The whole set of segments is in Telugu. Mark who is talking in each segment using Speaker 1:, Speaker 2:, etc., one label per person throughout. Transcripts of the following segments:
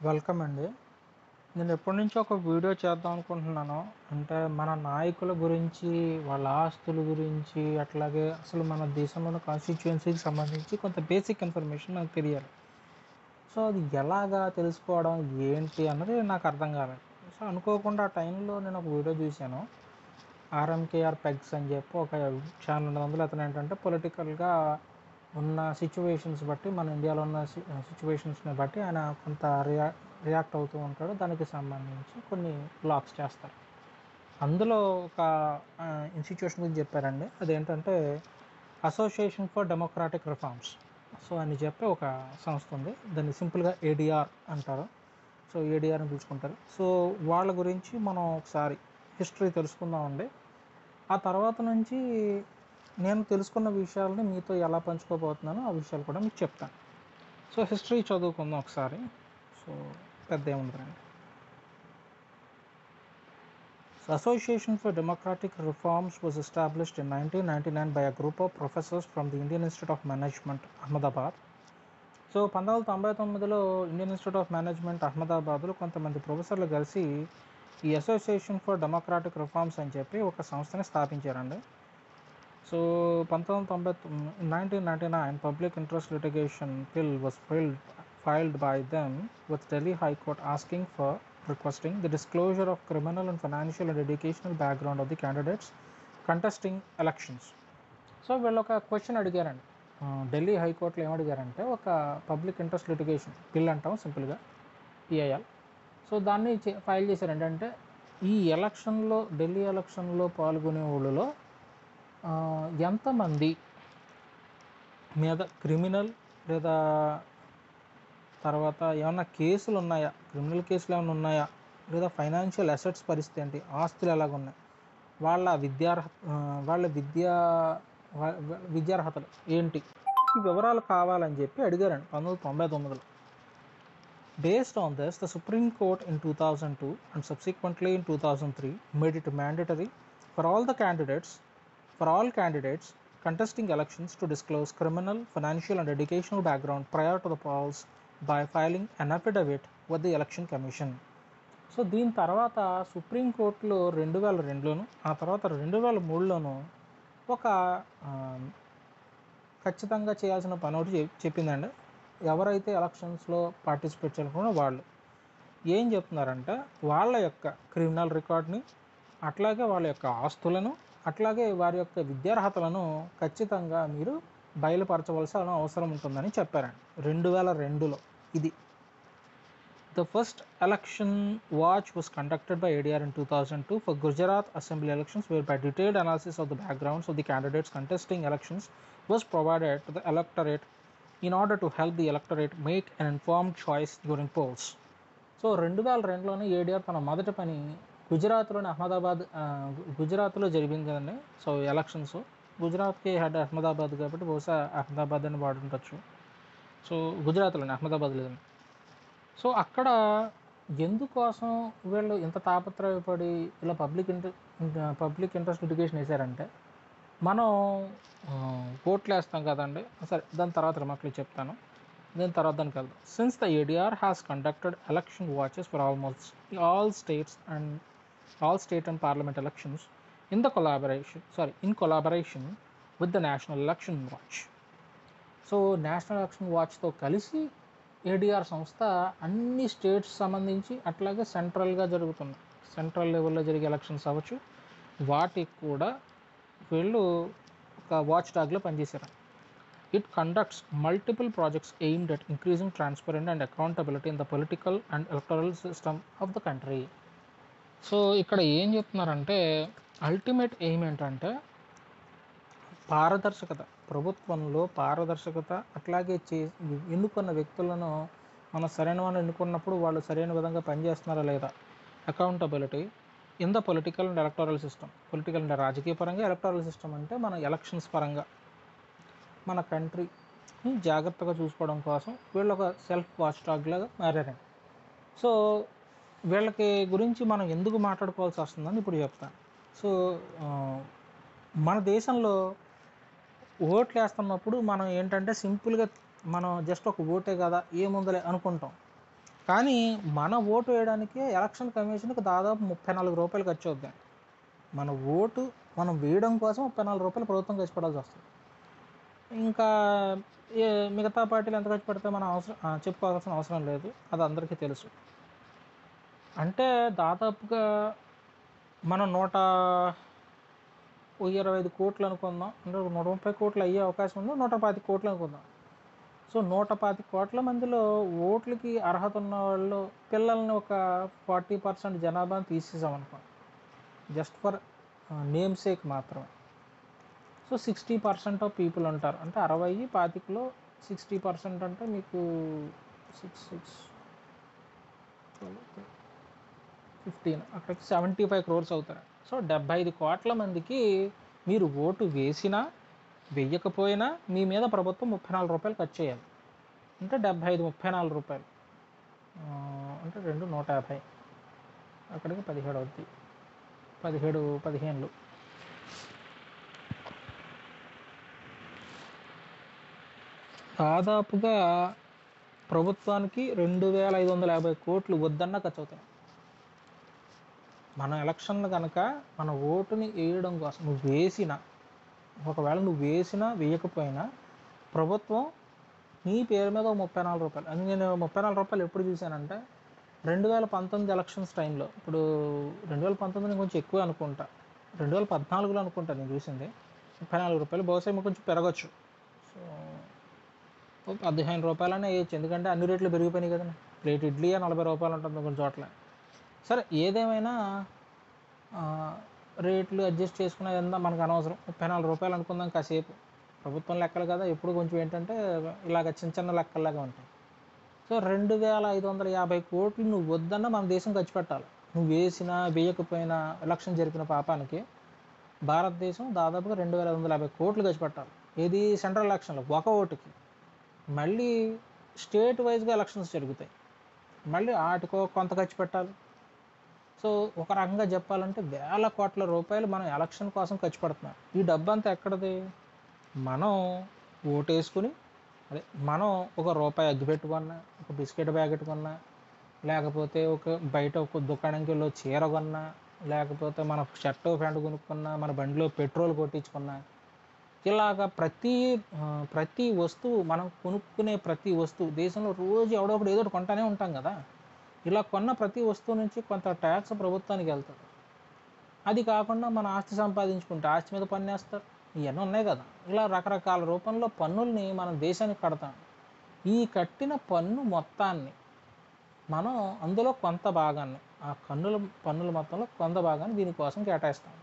Speaker 1: వెల్కమ్ అండి నేను ఎప్పటి నుంచో ఒక వీడియో చేద్దాం అనుకుంటున్నాను అంటే మన నాయకుల గురించి వాళ్ళ ఆస్తుల గురించి అట్లాగే అసలు మన దేశంలోని కాన్స్టిట్యుయెన్సీకి సంబంధించి కొంత బేసిక్ ఇన్ఫర్మేషన్ నాకు తెలియాలి సో అది ఎలాగా తెలుసుకోవడం ఏంటి అన్నది నాకు అర్థం కాలేదు సో అనుకోకుండా ఆ టైంలో నేను ఒక వీడియో చూశాను ఆర్ఎంకేఆర్ పెగ్స్ అని చెప్పి ఒక ఛానల్ ఉన్నది అందులో అతను ఏంటంటే పొలిటికల్గా ఉన్న సిచ్యువేషన్స్ బట్టి మన ఇండియాలో ఉన్న సిచ్యువేషన్స్ని బట్టి ఆయన కొంత రియా రియాక్ట్ అవుతూ ఉంటాడు దానికి సంబంధించి కొన్ని బ్లాగ్స్ చేస్తారు అందులో ఒక ఇన్స్టిట్యూషన్ గురించి చెప్పారండి అదేంటంటే association for democratic reforms so అని చెప్పి ఒక సంస్థ ఉంది దాన్ని సింపుల్గా ఏడిఆర్ అంటారు సో ఏడిఆర్ అని పిలుచుకుంటారు సో వాళ్ళ గురించి మనం ఒకసారి హిస్టరీ తెలుసుకుందామండి ఆ తర్వాత నుంచి నేను తెలుసుకున్న విషయాలని మీతో ఎలా పంచుకోబోతున్నానో ఆ విషయాలు కూడా మీకు చెప్తాను సో హిస్టరీ చదువుకుందాం ఒకసారి సో పెద్ద ఏముందండి So Association for Democratic Reforms was established in 1999 by a group of professors from the Indian Institute of Management, Ahmedabad. So పంతొమ్మిది వందల తొంభై తొమ్మిదిలో ఇండియన్ ఇన్స్టిట్యూట్ ఆఫ్ మేనేజ్మెంట్ అహ్మదాబాద్లో కొంతమంది ప్రొఫెసర్లు కలిసి ఈ అసోసియేషన్ ఫర్ డెమోక్రాటిక్ రిఫార్మ్స్ అని చెప్పి ఒక సంస్థని స్థాపించారండి సో పంతొమ్మిది తొంభై nineteen ninety nine public interest litigation bill was filed filed by them with Delhi High Court asking for requesting the disclosure of criminal and financial and educational background of the candidates contesting elections. So వీళ్ళు ఒక క్వశ్చన్ అడిగారండి ఆ, ఢిల్లీ హైకోర్టులో ఏం అడిగారంటే ఒక పబ్లిక్ ఇంట్రెస్ట్ లిటిగేషన్ బిల్ అంటాం సింపుల్గా పిఐఎల్ సో దాన్ని చే- ఫైల్ చేశారు ఏంటంటే ఈ ఎలక్షన్లో ఢిల్లీ ఎలక్షన్లో పాల్గొనే వాళ్ళలో ఆ, ఎంతమంది మీద క్రిమినల్ లేదా తర్వాత ఏమన్నా కేసులు ఉన్నాయా క్రిమినల్ కేసులు ఏమైనా ఉన్నాయా లేదా ఫైనాన్షియల్ అసెట్స్ పరిస్థితి ఏంటి ఆస్తులు ఎలాగ ఉన్నాయి వాళ్ళ విద్యార్హత ఆ, వాళ్ళ విద్యా వా- వా- విద్యార్హతలు ఏంటి ఈ వివరాలు కావాలని చెప్పి అడిగారండి పంతొమ్మిది వందల తొంభై తొమ్మిదిలో Based on this, the Supreme Court in 2002 and subsequently in 2003 made it mandatory for all the candidates, for all candidates contesting elections to disclose criminal, financial, and educational background prior to the polls by filing an affidavit with the Election Commission. So దీని తర్వాత సుప్రీంకోర్టులో రెండు వేల రెండులోను ఆ తర్వాత రెండు వేల మూడులోను ఒక ఆ, ఖచ్చితంగా చేయాల్సిన పని ఒకటి చెప్- చెప్పిందండి ఎవరైతే ఎలక్షన్స్లో పార్టిసిపేట్ చేయాలనుకున్నారో వాళ్ళు ఏం చెప్తున్నారంటే వాళ్ళ యొక్క క్రిమినల్ రికార్డ్ని అట్లాగే వాళ్ళ యొక్క ఆస్తులను అట్లాగే వారి యొక్క విద్యార్హతలను ఖచ్చితంగా మీరు బయలుపరచవలసిన అవసరం ఉంటుందని చెప్పారండి రెండు వేల రెండులో ఇది The first election watch was conducted by ADR in 2002 for Gujarat Assembly elections, whereby detailed analysis of the backgrounds of the candidates contesting elections was provided to the electorate in order to help the electorate make an informed choice during polls. So రెండు వేల రెండులోనే ఏడిఆర్ తన మొదటి పని గుజరాత్లోని అహ్మదాబాద్ ఆ, గు- గుజరాత్లో జరిగింది కదండి సో ఎలక్షన్స్ గుజరాత్కి హెడ్ అహ్మదాబాద్ కాబట్టి బహుశా అహ్మదాబాద్ అని వాడుండొచ్చు సో గుజరాత్లోనే అహ్మదాబాద్ లేదండి సో అక్కడ ఎందుకోసం వీళ్ళు ఇంత తాపత్రయపడి ఇలా public inter public interest litigation వేశారంటే మనం ఆ, ఓట్లు వేస్తాం కదండి సరే దాని తర్వాత రిమార్క్లు చెప్తాను దాని తర్వాత దానికి వెళ్దాం since the ADR has conducted election watches for almost all states and all state and parliament elections in the collaboration sorry in collaboration with the national election watch so national election వాచ్తో కలిసి ఏడిఆర్ సంస్థ అన్ని స్టేట్స్ సంబంధించి అట్లాగే సెంట్రల్గా జరుగుతున్నాయి సెంట్రల్ లెవెల్లో జరిగే ఎలక్షన్స్ అవ్వచ్చు వాటికి కూడా వీళ్ళు ఒక వాచ్ డాగ్లో పనిచేశారు it conducts multiple projects aimed at increasing transparent and accountability in the political and electoral system of the country so ఇక్కడ ఏం చెప్తున్నారంటే అల్టిమేట్ ఎయిమ్ ఏంటంటే పారదర్శకత ప్రభుత్వంలో పారదర్శకత అట్లాగే చే ఎన్నుకున్న వ్యక్తులను మనం సరైన వాళ్ళని ఎన్నుకున్నప్పుడు వాళ్ళు సరైన విధంగా పనిచేస్తున్నారా లేదా accountability in the political and electoral system political అంటే రాజకీయ పరంగా ఎలక్టోరల్ సిస్టమ్ అంటే మన ఎలక్షన్స్ పరంగా మన కంట్రీని జాగ్రత్తగా చూసుకోవడం కోసం వీళ్ళు ఒక సెల్ఫ్ వాచ్ డాగ్ లాగా మారారండి సో వీళ్ళకి గురించి మనం ఎందుకు మాట్లాడుకోవాల్సి వస్తుందని ఇప్పుడు చెప్తాను సో ఆ, మన దేశంలో ఓట్లు వేస్తున్నప్పుడు మనం ఏంటంటే సింపుల్గా మనం జస్ట్ ఒక ఓటే కదా ఏముందలే అనుకుంటాం కానీ మన ఓటు వేయడానికి ఎలక్షన్ కమిషన్కి దాదాపు ముప్పై నాలుగు రూపాయలు ఖర్చు అవుతుంది మన ఓటు మనం వేయడం కోసం ముప్పై నాలుగు రూపాయలు ప్రభుత్వం ఖర్చు పడాల్సి వస్తుంది ఇంకా ఏ మిగతా పార్టీలు ఎంత ఖర్చు పెడితే మనం అవసరం ఆ, చెప్పుకోవాల్సిన అవసరం లేదు అది అందరికీ తెలుసు అంటే దాదాపుగా మనం నూట ఓ ఇరవై ఐదు కోట్లు అనుకుందాం అంటే ఒక నూట ముప్పై కోట్లు అయ్యే అవకాశం ఉంది నూట పాతి కోట్లు అనుకుందాం సో నూట పాతి కోట్ల మందిలో ఓట్లకి అర్హత ఉన్న వాళ్ళు పిల్లల్ని ఒక ఫార్టీ పర్సెంట్ జనాభాని తీసేసాం అనుకో జస్ట్ ఫర్ నేమ్ సేక్ మాత్రమే so sixty percent of people ఉంటారు అంటే అరవై పాతికలో సిక్స్టీ పర్సెంట్ అంటే మీకు సిక్స్ సిక్స్ ఫిఫ్టీన్ అక్కడికి సెవెంటీ ఫైవ్ క్రోర్స్ అవుతారు సో డెబ్బై ఐదు కోట్ల మందికి మీరు ఓటు వేసినా వెయ్యకపోయినా మీ మీద ప్రభుత్వం ముప్పై నాలుగు రూపాయలు ఖర్చు చేయాలి అంటే డెబ్బై ఐదు ముప్పై నాలుగు రూపాయలు ఆ, అంటే రెండు నూట యాభై అక్కడికి పదిహేడు అవుద్ది పదిహేడు పదిహేనులు దాదాపుగా ప్రభుత్వానికి రెండు వేల ఐదు వందల యాభై కోట్లు వద్దన్నా ఖర్చు అవుతాయి మన ఎలక్షన్లు కనుక మన ఓటుని వేయడం కోసం నువ్వు వేసిన ఒకవేళ నువ్వు వేసినా వేయకపోయినా ప్రభుత్వం నీ పేరు మీద ఒక ముప్పై నాలుగు రూపాయలు అది నేను ముప్పై నాలుగు రూపాయలు ఎప్పుడు చూశానంటే రెండు వేల పంతొమ్మిది ఎలక్షన్స్ టైంలో ఇప్పుడు రెండు వేల పంతొమ్మిది కొంచెం ఎక్కువ అనుకుంటా రెండు వేల పద్నాలుగులో అనుకుంటా నేను చూసింది ముప్పై నాలుగు రూపాయలు బహుశా ఏమో కొంచెం పెరగచ్చు సో ఓ పదిహేను రూపాయలనే వేయచ్చు ఎందుకంటే అన్ని రేట్లు పెరిగిపోయినాయి కదా ప్లేట్ ఇడ్లీ నలభై రూపాయలు ఉంటుంది కొన్ని చోట్ల సరే ఏదేమైనా ఆ, రేట్లు అడ్జస్ట్ చేసుకునే ఎంత మనకు అనవసరం ముప్పై నాలుగు రూపాయలు అనుకుందాం కాసేపు ప్రభుత్వం లెక్కలు కదా ఎప్పుడు కొంచెం ఏంటంటే ఇలాగ చిన్న చిన్న లెక్కల్లాగా ఉంటాయి సో రెండు వేల ఐదు వందల యాభై కోట్లు నువ్వు వద్దన్నా మన దేశం ఖర్చు పెట్టాలి నువ్వు వేసినా వేయకపోయినా ఎలక్షన్ జరిపిన పాపానికి భారతదేశం దాదాపుగా రెండు వేల ఐదు వందల యాభై కోట్లు ఖర్చు పెట్టాలి ఏది సెంట్రల్ ఎలక్షన్లో ఒక ఓటుకి మళ్ళీ స్టేట్ వైజ్గా ఎలక్షన్స్ జరుగుతాయి మళ్ళీ వాటికో కొంత ఖర్చు పెట్టాలి సో ఒక రకంగా చెప్పాలంటే వేల కోట్ల రూపాయలు మనం ఎలక్షన్ కోసం ఖర్చు పెడుతున్నాం ఈ డబ్బు అంతా ఎక్కడది మనం ఓటేసుకుని అదే మనం ఒక రూపాయి అగ్గి పెట్టుకున్నా ఒక బిస్కెట్ ప్యాకెట్ కొన్నా లేకపోతే ఒక బయట ఒక దుకాణంకి వెళ్ళి ఒక చీర కొన్నా లేకపోతే మన షర్ట్ ప్యాంట్ కొనుక్కున్నా మన బండిలో పెట్రోల్ కొట్టించుకున్నా ఇలాగ ప్రతి ఆ, ప్రతి వస్తువు మనం కొనుక్కునే ప్రతి వస్తువు దేశంలో రోజు ఎవడో ఒకటి ఏదో ఒకటి కొంటానే ఉంటాం కదా ఇలా కొన్న ప్రతి వస్తువు నుంచి కొంత ట్యాక్స్ ప్రభుత్వానికి వెళ్తుంది అది కాకుండా మన ఆస్తి సంపాదించుకుంటే ఆస్తి మీద పన్ను వేస్తారు ఇవన్నీ ఉన్నాయి కదా ఇలా రకరకాల రూపంలో పన్నుల్ని మనం దేశానికి కడతాం ఈ కట్టిన పన్ను మొత్తాన్ని మనం అందులో కొంత భాగాన్ని ఆ కన్నుల పన్నుల మొత్తంలో కొంత భాగాన్ని దీనికోసం కేటాయిస్తాం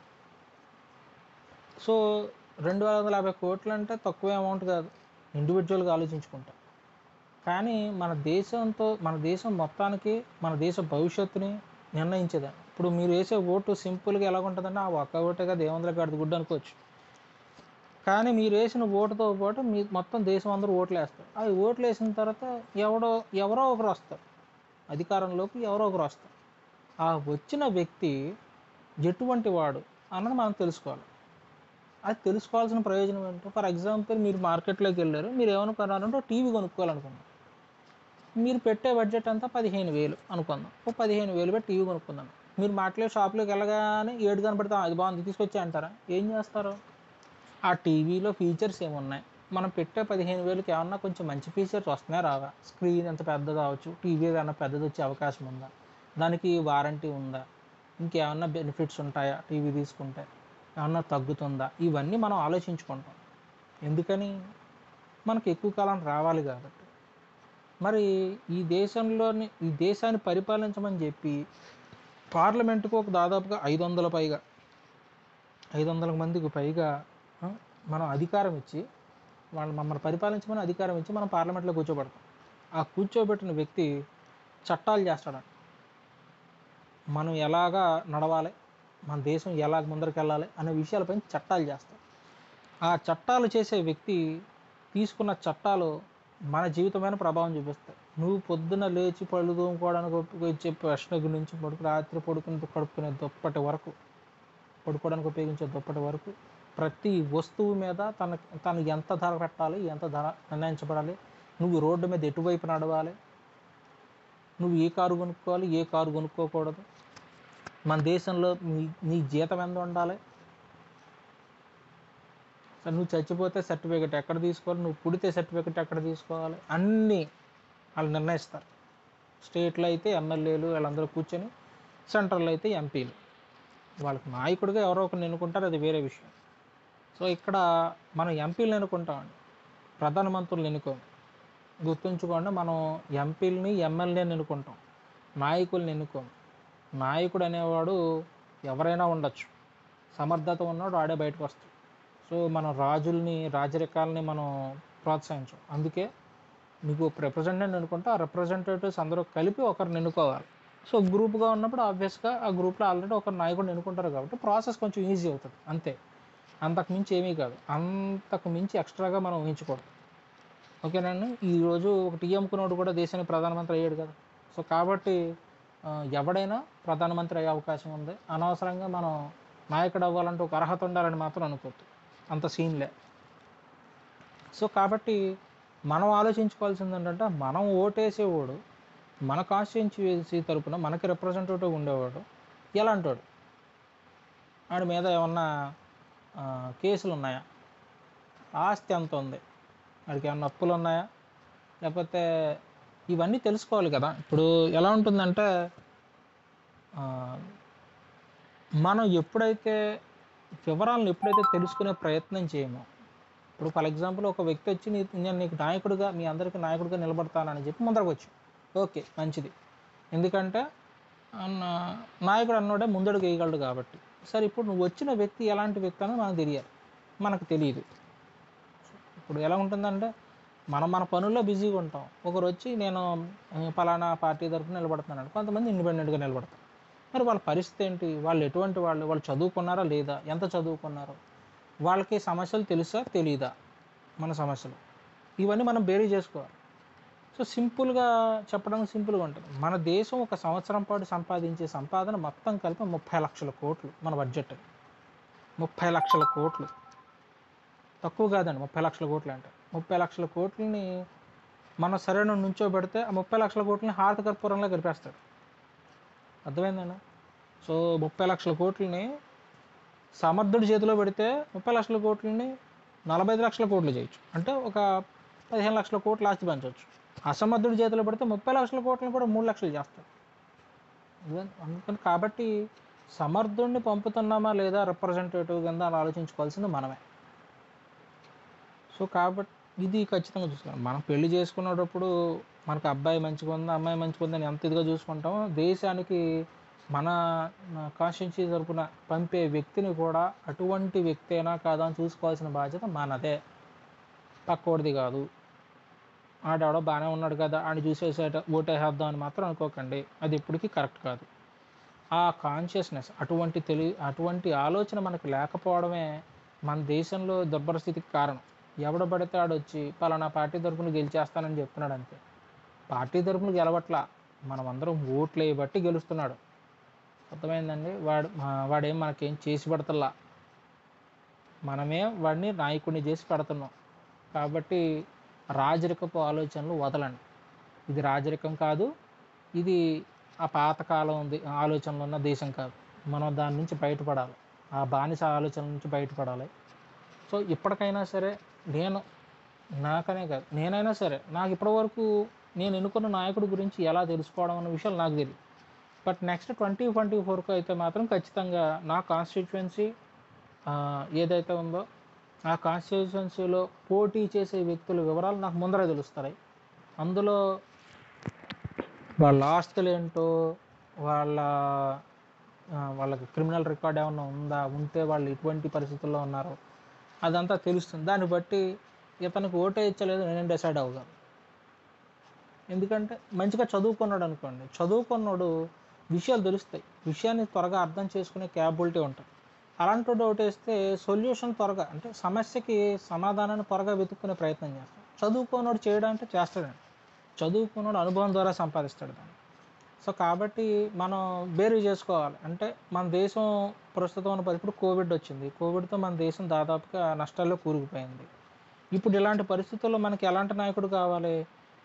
Speaker 1: సో రెండు వేల వందల యాభై కోట్లు అంటే తక్కువ అమౌంట్ కాదు ఇండివిజువల్గా ఆలోచించుకుంటాం కానీ మన దేశంతో మన దేశం మొత్తానికి మన దేశ భవిష్యత్తుని నిర్ణయించేది ఇప్పుడు మీరు వేసే ఓటు సింపుల్గా ఎలా ఉంటుందంటే ఆ ఒక్క ఓటే కదా ఏమందరూ గడిది గుడ్డు అనుకోవచ్చు కానీ మీరు వేసిన ఓటుతో పాటు మీ మొత్తం దేశం అందరూ ఓట్లు వేస్తారు అది ఓట్లు వేసిన తర్వాత ఎవడో ఎవరో ఒకరు వస్తారు అధికారంలోకి ఎవరో ఒకరు వస్తారు ఆ వచ్చిన వ్యక్తి ఎటువంటి వాడు అన్నది మనం తెలుసుకోవాలి అది తెలుసుకోవాల్సిన ప్రయోజనం ఏంటో ఫర్ ఎగ్జాంపుల్ మీరు మార్కెట్లోకి వెళ్ళారు మీరు ఏమనుకున్నారంటే టీవీ కొనుక్కోవాలనుకున్నారు మీరు పెట్టే బడ్జెట్ అంతా పదిహేను వేలు అనుకుందాం ఓ పదిహేను వేలు పెట్టి టీవీ కొనుక్కుందాం మీరు మాటలే షాప్లోకి వెళ్ళగానే ఏడు కనపడితే అది బాగుంది తీసుకొచ్చి అంటారా ఏం చేస్తారు ఆ టీవీలో ఫీచర్స్ ఏమున్నాయి మనం పెట్టే పదిహేను వేలకి ఏమన్నా కొంచెం మంచి ఫీచర్స్ వస్తున్నాయి రావా స్క్రీన్ ఎంత పెద్దది కావచ్చు టీవీ ఏమన్నా పెద్దది వచ్చే అవకాశం ఉందా దానికి వారంటీ ఉందా ఇంకేమన్నా బెనిఫిట్స్ ఉంటాయా టీవీ తీసుకుంటే ఏమన్నా తగ్గుతుందా ఇవన్నీ మనం ఆలోచించుకుంటాం ఎందుకని మనకు ఎక్కువ కాలం రావాలి కాబట్టి మరి ఈ దేశంలోని ఈ దేశాన్ని పరిపాలించమని చెప్పి పార్లమెంటుకు ఒక దాదాపుగా ఐదు వందల పైగా ఐదు వందల మందికి పైగా ఆ, మనం అధికారం ఇచ్చి వాళ్ళు మమ్మల్ని పరిపాలించమని అధికారం ఇచ్చి మనం పార్లమెంట్లో కూర్చోబెడతాం ఆ కూర్చోబెట్టిన వ్యక్తి చట్టాలు చేస్తాడు మనం ఎలాగా నడవాలి మన దేశం ఎలాగ ముందరికి వెళ్ళాలి అనే విషయాలపై చట్టాలు చేస్తాం ఆ చట్టాలు చేసే వ్యక్తి తీసుకున్న చట్టాలు మన జీవితమైన ప్రభావం చూపిస్తాయి నువ్వు పొద్దున లేచి పళ్ళు తోముకోవడానికి ఉపయోగించే ప్రశ్న నుంచి పడుకు రాత్రి పడుకుని కడుక్కునే దుప్పటి వరకు పడుకోవడానికి ఉపయోగించే దుప్పటి వరకు ప్రతి వస్తువు మీద తన తను ఎంత ధర పెట్టాలి ఎంత ధర నిర్ణయించబడాలి నువ్వు రోడ్డు మీద ఎటువైపు నడవాలి నువ్వు ఏ కారు కొనుక్కోవాలి ఏ కారు కొనుక్కోకూడదు మన దేశంలో నీ నీ జీతం ఎంత ఉండాలి సరే నువ్వు చచ్చిపోతే సర్టిఫికెట్ ఎక్కడ తీసుకోవాలి నువ్వు పుడితే సర్టిఫికెట్ ఎక్కడ తీసుకోవాలి అన్నీ వాళ్ళు నిర్ణయిస్తారు స్టేట్లో అయితే ఎమ్మెల్యేలు వాళ్ళందరూ కూర్చొని సెంట్రల్లో అయితే ఎంపీలు వాళ్ళకి నాయకుడిగా ఎవరో ఒకరిని ఎన్నుకుంటారు అది వేరే విషయం సో ఇక్కడ మనం ఎంపీలను ఎన్నుకుంటామండి ప్రధానమంత్రులు ఎన్నుకోము గుర్తుంచుకోండి మనం ఎంపీలని ఎమ్మెల్యేని ఎన్నుకుంటాం నాయకుల్ని ఎన్నుకోము నాయకుడు అనేవాడు ఎవరైనా ఉండొచ్చు సమర్థత ఉన్నాడు ఆడే బయటకు వస్తాడు సో మనం రాజుల్ని రాజరికాలని మనం ప్రోత్సహించాం అందుకే మీకు ఒక రిప్రజెంటేటివ్ ఎన్నుకుంటే ఆ రిప్రజెంటేటివ్స్ అందరూ కలిపి ఒకరిని ఎన్నుకోవాలి సో గ్రూప్గా ఉన్నప్పుడు ఆబ్వియస్గా ఆ గ్రూప్లో ఆల్రెడీ ఒక నాయకుడిని ఎన్నుకుంటారు కాబట్టి ప్రాసెస్ కొంచెం ఈజీ అవుతుంది అంతే అంతకు మించి ఏమీ కాదు అంతకు మించి ఎక్స్ట్రాగా మనం ఊహించకూడదు ఓకేనండి ఈరోజు ఒక టీ అమ్ముకున్నోడు కూడా దేశానికి ప్రధానమంత్రి అయ్యాడు కదా సో కాబట్టి ఆ, ఎవడైనా ప్రధానమంత్రి అయ్యే అవకాశం ఉంది అనవసరంగా మనం నాయకుడు అవ్వాలంటే ఒక అర్హత ఉండాలని మాత్రం అనుకోవద్దు అంత సీన్లే సో కాబట్టి మనం ఆలోచించుకోవాల్సింది ఏంటంటే మనం ఓటేసేవాడు మన కాన్స్టిట్యున్సీ తరపున మనకి రిప్రజెంటేటివ్ ఉండేవాడు ఎలాంటోడు వాడి మీద ఏమన్నా ఆ, కేసులు ఉన్నాయా ఆస్తి ఎంత ఉంది వాడికి ఏమన్నా అప్పులు ఉన్నాయా లేకపోతే ఇవన్నీ తెలుసుకోవాలి కదా ఇప్పుడు ఎలా ఉంటుందంటే ఆ, మనం ఎప్పుడైతే వివరాలను ఎప్పుడైతే తెలుసుకునే ప్రయత్నం చేయమో ఇప్పుడు ఫర్ ఎగ్జాంపుల్ ఒక వ్యక్తి వచ్చి నీ నేను నీకు నాయకుడిగా మీ అందరికీ నాయకుడిగా నిలబడతానని చెప్పి ముందరకు వచ్చి ఓకే మంచిది ఎందుకంటే ఆ, నా- నాయకుడు అన్నోడే ముందడుగు వేయగలడు కాబట్టి సరే ఇప్పుడు నువ్వు వచ్చిన వ్యక్తి ఎలాంటి వ్యక్తి అని మనకు తెలియాలి మనకు తెలియదు ఇప్పుడు ఎలా ఉంటుందంటే మనం మన పనుల్లో బిజీగా ఉంటాం ఒకరు వచ్చి నేను ఆ, పలానా పార్టీ తరఫున నిలబడుతున్నాను కొంతమంది ఇండిపెండెంట్గా నిలబడతారు మరి వాళ్ళ పరిస్థితి ఏంటి వాళ్ళు ఎటువంటి వాళ్ళు వాళ్ళు చదువుకున్నారా లేదా ఎంత చదువుకున్నారు వాళ్ళకి సమస్యలు తెలుసా తెలీదా మన సమస్యలు ఇవన్నీ మనం బేరీ చేసుకోవాలి సో సింపుల్గా చెప్పడానికి సింపుల్గా ఉంటుంది మన దేశం ఒక సంవత్సరం పాటు సంపాదించే సంపాదన మొత్తం కలిపి ముప్పై లక్షల కోట్లు మన బడ్జెట్ ముప్పై లక్షల కోట్లు తక్కువ కాదండి ముప్పై లక్షల కోట్లు అంటే ముప్పై లక్షల కోట్లని మనం సరైన నుంచో పెడితే ఆ ముప్పై లక్షల కోట్లని హారత కర్పూరంలో గడిపేస్తాడు అర్థమైందండి సో ముప్పై లక్షల కోట్లని సమర్థుడి చేతిలో పెడితే ముప్పై లక్షల కోట్లని నలభై ఐదు లక్షల కోట్లు చేయొచ్చు అంటే ఒక పదిహేను లక్షల కోట్లు ఆస్తి పెంచవచ్చు అసమర్థుడి చేతిలో పెడితే ముప్పై లక్షల కోట్లను కూడా మూడు లక్షలు చేస్తాడు అర్థమైంది? అందుకని కాబట్టి సమర్థుడిని పంపుతున్నామా లేదా రిప్రజెంటేటివ్ కింద అని ఆలోచించుకోవాల్సింది మనమే సో కాబట్టి ఇది ఖచ్చితంగా చూసుకోవాలి మనం పెళ్లి చేసుకునేటప్పుడు మనకు అబ్బాయి మంచిగా ఉందా అమ్మాయి మంచిగా ఉందని ఎంత ఇదిగా చూసుకుంటామో దేశానికి మన కాన్స్టిట్యూన్సీ తరపున పంపే వ్యక్తిని కూడా అటువంటి వ్యక్తి అయినా కాదా అని చూసుకోవాల్సిన బాధ్యత మనదే పక్కోడిది కాదు ఆడెవడో బాగానే ఉన్నాడు కదా ఆడిని చూసేసేట ఓటేసేద్దాం అని మాత్రం అనుకోకండి అది ఎప్పటికీ కరెక్ట్ కాదు ఆ కాన్షియస్నెస్ అటువంటి తెలి అటువంటి ఆలోచన మనకు లేకపోవడమే మన దేశంలో దెబ్బర స్థితికి కారణం ఎవడ పడితే ఆడొచ్చి పలానా పార్టీ తరపున గెలిచేస్తానని చెప్తున్నాడు అంతే పార్టీ తరపున గెలవట్లా మనమందరం ఓట్లు వేయబట్టి గెలుస్తున్నాడు అర్థమైందండి వాడు మా- వాడేం మనకేం చేసి పెడతల్లా మనమే వాడిని నాయకుడిని చేసి పెడుతున్నాం కాబట్టి రాజరికపు ఆలోచనలు వదలండి ఇది రాజరికం కాదు ఇది ఆ పాతకాలం ఉంది ఆలోచనలు ఉన్న దేశం కాదు మనం దాని నుంచి బయటపడాలి ఆ బానిస ఆలోచనల నుంచి బయటపడాలి సో ఇప్పటికైనా సరే నేను నాకనే కాదు నేనైనా సరే నాకు ఇప్పటివరకు నేను ఎన్నుకున్న నాయకుడి గురించి ఎలా తెలుసుకోవడం అన్న విషయాలు నాకు తెలియదు బట్ నెక్స్ట్ ట్వంటీ ట్వంటీ ఫోర్కి అయితే మాత్రం ఖచ్చితంగా నా కాన్స్టిట్యువెన్సీ ఏదైతే ఉందో ఆ కాన్స్టిట్యువెన్సీలో పోటీ చేసే వ్యక్తుల వివరాలు నాకు ముందరే తెలుస్తాయి అందులో వాళ్ళ ఆస్తులు ఏంటో వాళ్ళ ఆ, వాళ్ళకి క్రిమినల్ రికార్డ్ ఏమన్నా ఉందా ఉంటే వాళ్ళు ఎటువంటి పరిస్థితుల్లో ఉన్నారో అదంతా తెలుస్తుంది దాన్ని బట్టి ఇతనికి ఓటే ఇచ్చలేదు నేను డిసైడ్ అవ్వగలను ఎందుకంటే మంచిగా చదువుకున్నాడు అనుకోండి చదువుకున్నాడు విషయాలు తెలుస్తాయి విషయాన్ని త్వరగా అర్థం చేసుకునే క్యాపబిలిటీ ఉంటుంది అలాంటి వాడు ఓటేస్తే సొల్యూషన్ త్వరగా అంటే సమస్యకి సమాధానాన్ని త్వరగా వెతుక్కునే ప్రయత్నం చేస్తాడు చదువుకున్నాడు చేయడానికి చేస్తాడండి చదువుకున్నాడు అనుభవం ద్వారా సంపాదిస్తాడు దాన్ని సో కాబట్టి మనం బేరీ చేసుకోవాలి అంటే మన దేశం ప్రస్తుతం ఉన్న పరిస్థితి ఇప్పుడు కోవిడ్ వచ్చింది కోవిడ్తో మన దేశం దాదాపుగా నష్టాల్లో కూరుకుపోయింది ఇప్పుడు ఇలాంటి పరిస్థితుల్లో మనకి ఎలాంటి నాయకుడు కావాలి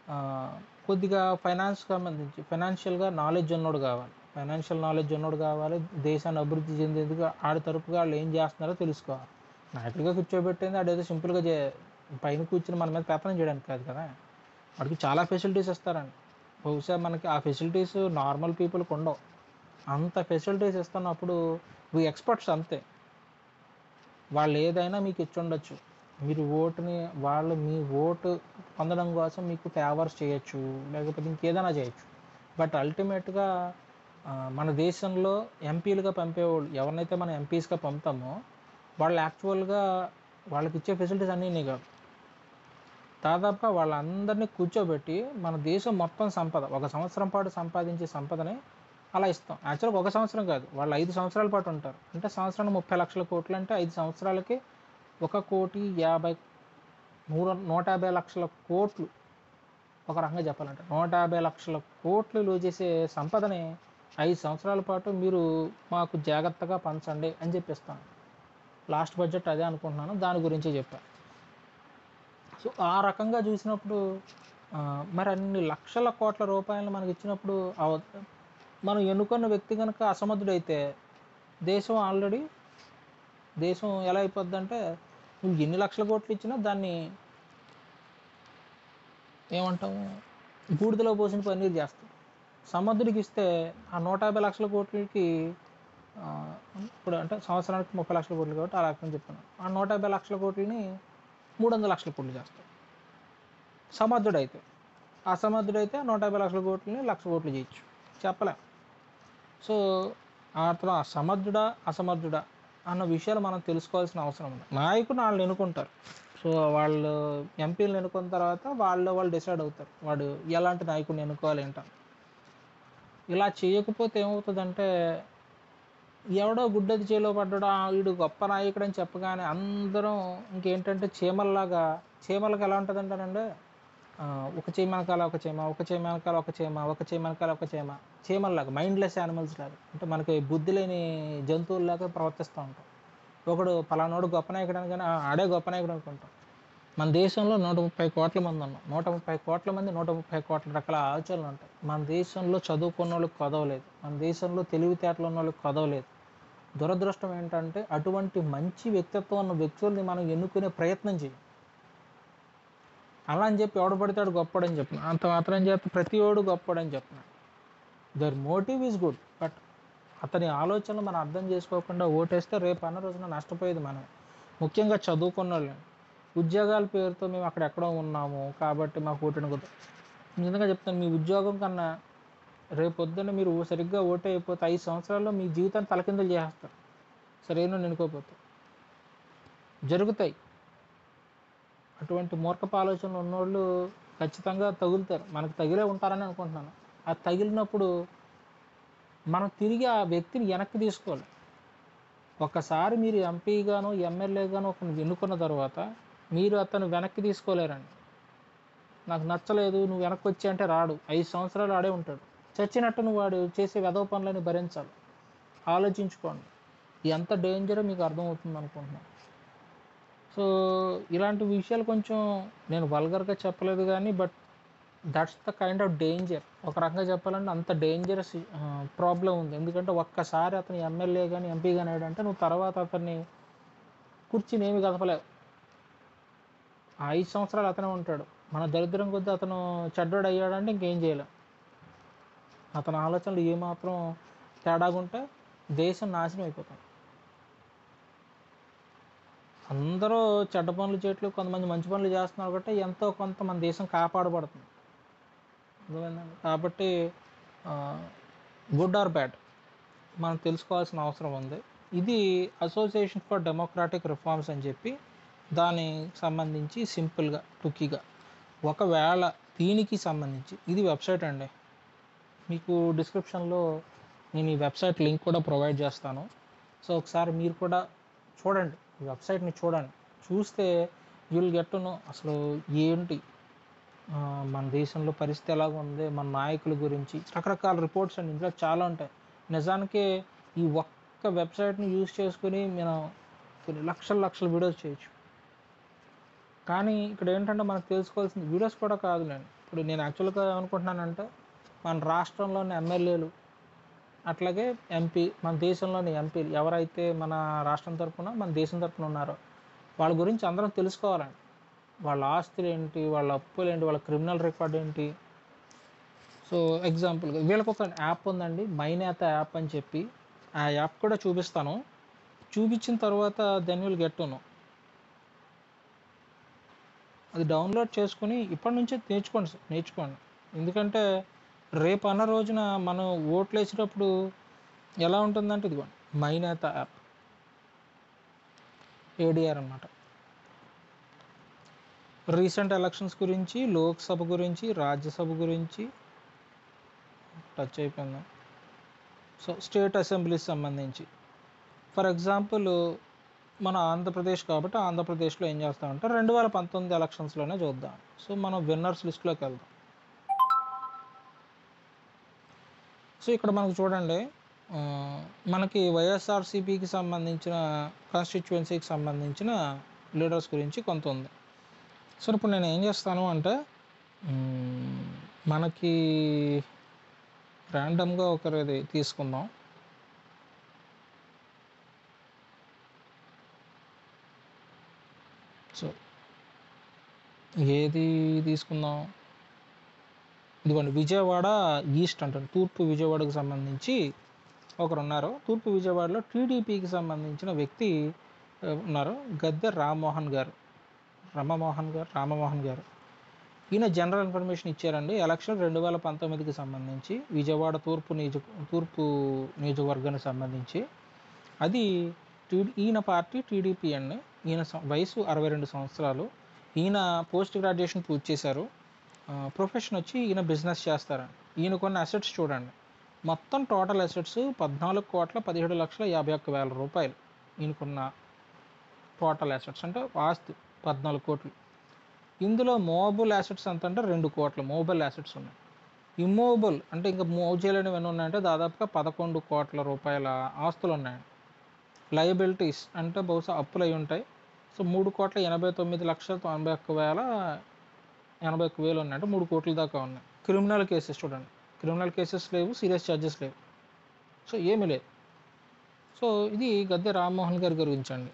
Speaker 1: ఆ, కొద్దిగా ఫైనాన్స్ సంబంధించి ఫైనాన్షియల్గా నాలెడ్జ్ ఉన్నోడు కావాలి ఫైనాన్షియల్ నాలెడ్జ్ ఉన్నోడు కావాలి దేశాన్ని అభివృద్ధి చెందేందుకు ఆడి తరపుగా వాళ్ళు ఏం చేస్తున్నారో తెలుసుకోవాలి నాయకుడిగా కూర్చోబెట్టింది ఆడేదో సింపుల్గా చే పైన కూర్చుని మన మీద పెత్తనం చేయడానికి కాదు కదా వాడికి చాలా ఫెసిలిటీస్ ఇస్తారండి బహుశా మనకి ఆ ఫెసిలిటీస్ నార్మల్ పీపుల్కి ఉండవు అంత ఫెసిలిటీస్ ఇస్తున్నప్పుడు వీ ఎక్స్పర్ట్స్ అంతే వాళ్ళు ఏదైనా మీకు ఇచ్చి ఉండొచ్చు మీరు ఓటుని వాళ్ళు మీ ఓటు పొందడం కోసం మీకు ఫేవర్స్ చేయొచ్చు లేకపోతే ఇంకేదైనా చేయొచ్చు బట్ అల్టిమేట్గా మన దేశంలో ఎంపీలుగా పంపేవాళ్ళు ఎవరినైతే మనం ఎంపీస్గా పంపుతామో వాళ్ళు యాక్చువల్గా వాళ్ళకి ఇచ్చే ఫెసిలిటీస్ అన్నీ కాదు దాదాపుగా వాళ్ళందరినీ కూర్చోబెట్టి మన దేశం మొత్తం సంపద ఒక సంవత్సరం పాటు సంపాదించే సంపదని అలా ఇస్తాం యాక్చువల్గా ఒక సంవత్సరం కాదు వాళ్ళు ఐదు సంవత్సరాల పాటు ఉంటారు అంటే సంవత్సరానికి ముప్పై లక్షల కోట్లు అంటే ఐదు సంవత్సరాలకి ఒక కోటి యాభై నూర నూట యాభై లక్షల కోట్లు ఒక రకంగా చెప్పాలంటే నూట యాభై లక్షల కోట్లు లూజ్ చేసే సంపదని ఐదు సంవత్సరాల పాటు మీరు మాకు జాగ్రత్తగా పంచండి అని చెప్పిస్తాను లాస్ట్ బడ్జెట్ అదే అనుకుంటున్నాను దాని గురించి చెప్పాను సో ఆ రకంగా చూసినప్పుడు ఆ, మరి అన్ని లక్షల కోట్ల రూపాయలు మనకి ఇచ్చినప్పుడు ఆ- మనం ఎన్నుకున్న వ్యక్తి కనుక అసమర్థుడైతే దేశం ఆల్రెడీ దేశం ఎలా అయిపోద్ది అంటే నువ్వు ఎన్ని లక్షల కోట్లు ఇచ్చినా దాన్ని ఏమంటాము బూడిదలో పోసిన పన్నీరు చేస్తాం సమర్థుడికి ఇస్తే ఆ నూట యాభై లక్షల కోట్లకి ఆ, ఇప్పుడు అంటే సంవత్సరానికి ముప్పై లక్షల కోట్లు కాబట్టి ఆ రకంగా చెప్తున్నాను ఆ నూట యాభై లక్షల కోట్లని మూడు వందల లక్షల కోట్లు చేస్తాం సమర్థుడైతే అసమర్థుడైతే నూట యాభై లక్షల కోట్లని లక్ష కోట్లు చేయొచ్చు చెప్పలేం సో అతను అసమర్థుడా అసమర్థుడా అన్న విషయాలు మనం తెలుసుకోవాల్సిన అవసరం ఉంది నాయకుడు వాళ్ళని ఎన్నుకుంటారు సో వాళ్ళు ఎంపీలను ఎన్నుకున్న తర్వాత వాళ్ళు వాళ్ళు డిసైడ్ అవుతారు వాడు ఎలాంటి నాయకుడిని ఎన్నుకోవాలి ఏంటని ఇలా చేయకపోతే ఏమవుతుందంటే ఎవడో గుడ్డది చేలో పడ్డాడో "ఆ, వీడు గొప్ప నాయకుడు అని చెప్పగానే అందరం ఇంకేంటంటే చీమల్లాగా చీమలకు ఎలా ఉంటుందంటానండి ఆ, ఒక చీమ వెనకాల ఒక చీమ ఒక చీమ వెనకాల ఒక చీమ ఒక చీమ వెనకాల ఒక చీమ చీమల్లాగా మైండ్లెస్ యానిమల్స్ లాగా అంటే మనకి బుద్ధి లేని జంతువుల్లాగా ప్రవర్తిస్తూ ఉంటాం ఒకడు పలానోడు గొప్ప నాయకుడు అనగానే "ఆ, ఆడే గొప్ప నాయకుడు అనుకుంటాం మన దేశంలో నూట ముప్పై కోట్ల మంది ఉన్నాం నూట ముప్పై కోట్ల మంది నూట ముప్పై కోట్ల రకాల ఆలోచనలు ఉంటాయి మన దేశంలో చదువుకున్న వాళ్ళకి కొదవలేదు మన దేశంలో తెలివితేటలు ఉన్న వాళ్ళకి కొదవలేదు దురదృష్టం ఏంటంటే అటువంటి మంచి వ్యక్తిత్వం ఉన్న వ్యక్తుల్ని మనం ఎన్నుకునే ప్రయత్నం చేయం అలా అని చెప్పి ఎవడు పడితే గొప్పడని చెప్పిన అంత మాత్రం చేత ప్రతి ఓడు గొప్పడని చెప్పిన their motive is good but అతని ఆలోచనలు మనం అర్థం చేసుకోకుండా ఓటేస్తే రేపు అన్న రోజున నష్టపోయేది మనం ముఖ్యంగా చదువుకున్న వాళ్ళని ఉద్యోగాల పేరుతో మేము అక్కడ ఎక్కడో ఉన్నాము కాబట్టి మాకు ఓటుని కుదరదు నిజంగా చెప్తాను మీ ఉద్యోగం కన్నా రేపు పొద్దున్న మీరు సరిగ్గా ఓటే అయిపోతే ఐదు సంవత్సరాల్లో మీ జీవితాన్ని తలకిందులు చేస్తారు సరైన ఎన్నుకోపోతే జరుగుతాయి అటువంటి మూర్ఖపు ఆలోచనలు ఉన్నోళ్ళు ఖచ్చితంగా తగులుతారు మనకు తగిలే ఉంటారని అనుకుంటున్నాను ఆ తగిలినప్పుడు మనం తిరిగి ఆ వ్యక్తిని వెనక్కి తీసుకోవాలి ఒక్కసారి మీరు ఎంపీగాను ఎమ్మెల్యేగాను ఒకరిని ఎన్నుకున్న తర్వాత మీరు అతను వెనక్కి తీసుకోలేరండి నాకు నచ్చలేదు నువ్వు వెనక్కి వచ్చి అంటే రాడు ఐదు సంవత్సరాలు ఆడే ఉంటాడు చచ్చినట్టు నువ్వు వాడు చేసే వెధవ పనులని భరించాలి ఆలోచించుకోండి ఎంత డేంజరో మీకు అర్థమవుతుంది అనుకుంటున్నాను సో ఇలాంటి విషయాలు కొంచెం నేను వల్గర్గా చెప్పలేదు కానీ but that's the kind of danger ఒక రకంగా చెప్పాలంటే అంత డేంజరస్ ప్రాబ్లం ఉంది ఎందుకంటే ఒక్కసారి అతను ఎమ్మెల్యే కానీ ఎంపీ కానీ అంటే నువ్వు తర్వాత అతన్ని కుర్చీని ఏమి కదపలేవు ఆ ఐదు సంవత్సరాలు అతనే ఉంటాడు మన దరిద్రం కొద్దీ అతను చెడ్డోడు అయ్యాడంటే ఇంకేం చేయలేం అతని ఆలోచనలు ఏమాత్రం తేడాగుంటే దేశం నాశనం అయిపోతుంది అందరూ చెడ్డ పనులు చేయట్లు కొంతమంది మంచి పనులు చేస్తున్నారు కాబట్టి ఎంతో కొంత మన దేశం కాపాడబడుతుంది అర్థమైందండి కాబట్టి గుడ్ ఆర్ బ్యాడ్ మనం తెలుసుకోవాల్సిన అవసరం ఉంది ఇది అసోసియేషన్ ఫర్ డెమోక్రాటిక్ రిఫార్మ్స్ అని చెప్పి దానికి సంబంధించి సింపుల్గా టుకీగా ఒకవేళ దీనికి సంబంధించి ఇది వెబ్సైట్ అండి మీకు డిస్క్రిప్షన్లో నేను ఈ వెబ్సైట్ లింక్ కూడా ప్రొవైడ్ చేస్తాను సో ఒకసారి మీరు కూడా చూడండి ఈ వెబ్సైట్ని చూడండి చూస్తే యుల్ గెట్ నో అసలు ఏంటి ఆ, మన దేశంలో పరిస్థితి ఎలాగ ఉంది మన నాయకుల గురించి రకరకాల రిపోర్ట్స్ అండి ఇందులో చాలా ఉంటాయి నిజానికి ఈ ఒక్క వెబ్సైట్ని యూజ్ చేసుకుని మనం కొన్ని లక్షల లక్షల వీడియోస్ చేయొచ్చు కానీ ఇక్కడ ఏంటంటే మనకు తెలుసుకోవాల్సిన వీడియోస్ కూడా కాదులేండి ఇప్పుడు నేను యాక్చువల్గా ఏమనుకుంటున్నానంటే మన రాష్ట్రంలోని ఎమ్మెల్యేలు అట్లాగే ఎంపీ మన దేశంలోని ఎంపీలు ఎవరైతే మన రాష్ట్రం తరపున మన దేశం తరపున ఉన్నారో వాళ్ళ గురించి అందరం తెలుసుకోవాలండి వాళ్ళ ఆస్తులు ఏంటి వాళ్ళ అప్పులు ఏంటి వాళ్ళ క్రిమినల్ రికార్డ్ ఏంటి సో ఎగ్జాంపుల్గా వీళ్ళకి ఒక యాప్ ఉందండి మైనేత యాప్ అని చెప్పి ఆ యాప్ కూడా చూపిస్తాను చూపించిన తర్వాత దెన్ విల్ గెట్ ను అది డౌన్లోడ్ చేసుకుని ఇప్పటి నుంచే నేర్చుకోండి సార్ నేర్చుకోండి ఎందుకంటే రేపు అన్న రోజున మనం ఓట్లు వేసేటప్పుడు ఎలా ఉంటుందంటే ఇదిగోండి మైనేత యాప్ ఏడిఆర్ అన్నమాట రీసెంట్ ఎలక్షన్స్ గురించి లోక్సభ గురించి రాజ్యసభ గురించి టచ్ అయిపోయింది సో స్టేట్ అసెంబ్లీకి సంబంధించి ఫర్ ఎగ్జాంపుల్ మన ఆంధ్రప్రదేశ్ కాబట్టి ఆంధ్రప్రదేశ్లో ఏం చేస్తామంటే రెండు వేల పంతొమ్మిది ఎలక్షన్స్లోనే చూద్దాం సో మనం విన్నర్స్ లిస్ట్లోకి వెళ్దాం సో ఇక్కడ మనకు చూడండి ఆ, మనకి వైఎస్ఆర్సీపీకి సంబంధించిన కాన్స్టిట్యువెన్సీకి సంబంధించిన లీడర్స్ గురించి కొంత ఉంది సో ఇప్పుడు నేను ఏం చేస్తాను అంటే మ్మ్, మనకి ర్యాండమ్గా ఒకరిది తీసుకుందాం సో ఏది తీసుకుందాం ఇదిగోండి విజయవాడ ఈస్ట్ అంటారు తూర్పు విజయవాడకు సంబంధించి ఒకరు ఉన్నారు తూర్పు విజయవాడలో టీడీపీకి సంబంధించిన వ్యక్తి ఆ, ఉన్నారు గద్దె రామ్మోహన్ గారు రమమోహన్ గారు రామమోహన్ గారు ఈయన జనరల్ ఇన్ఫర్మేషన్ ఇచ్చారండి ఎలక్షన్ రెండు వేల పంతొమ్మిదికి సంబంధించి విజయవాడ తూర్పు నియోజక తూర్పు నియోజకవర్గానికి సంబంధించి అది టీ ఈయన పార్టీ టీడీపీ అండి ఈయన సం- వయసు అరవై రెండు సంవత్సరాలు ఈయన పోస్ట్ గ్రాడ్యుయేషన్ పూర్తి చేశారు ప్రొఫెషన్ వచ్చి ఈయన బిజినెస్ చేస్తారండి ఈయన కొన్ని అసెట్స్ చూడండి మొత్తం టోటల్ అసెట్స్ పద్నాలుగు కోట్ల పదిహేడు లక్షల యాభై ఒక్క వేల రూపాయలు ఈయనకున్న టోటల్ అసెట్స్ అంటే ఆస్తి పద్నాలుగు కోట్లు ఇందులో మోబుల్ అసెట్స్ ఎంత అంటే రెండు కోట్ల మోబైల్ అసెట్స్ ఉన్నాయి ఇమ్మోబుల్ అంటే ఇంకా మూవ్ చేయలేనివి ఎన్ని ఉన్నాయంటే దాదాపుగా పదకొండు కోట్ల రూపాయల ఆస్తులు ఉన్నాయండి లయబిలిటీస్ అంటే బహుశా అప్పులు అయి ఉంటాయి సో మూడు కోట్ల ఎనభై తొమ్మిది లక్షల తొంభై ఒక్క వేల ఎనభై ఒక్క వేలు ఉన్నాయి అంటే మూడు కోట్ల దాకా ఉన్నాయి క్రిమినల్ కేసెస్ చూడండి క్రిమినల్ కేసెస్ లేవు సీరియస్ ఛార్జెస్ లేవు సో ఏమీ లేదు సో ఇది గద్దె రామ్మోహన్ గారి గురించి అండి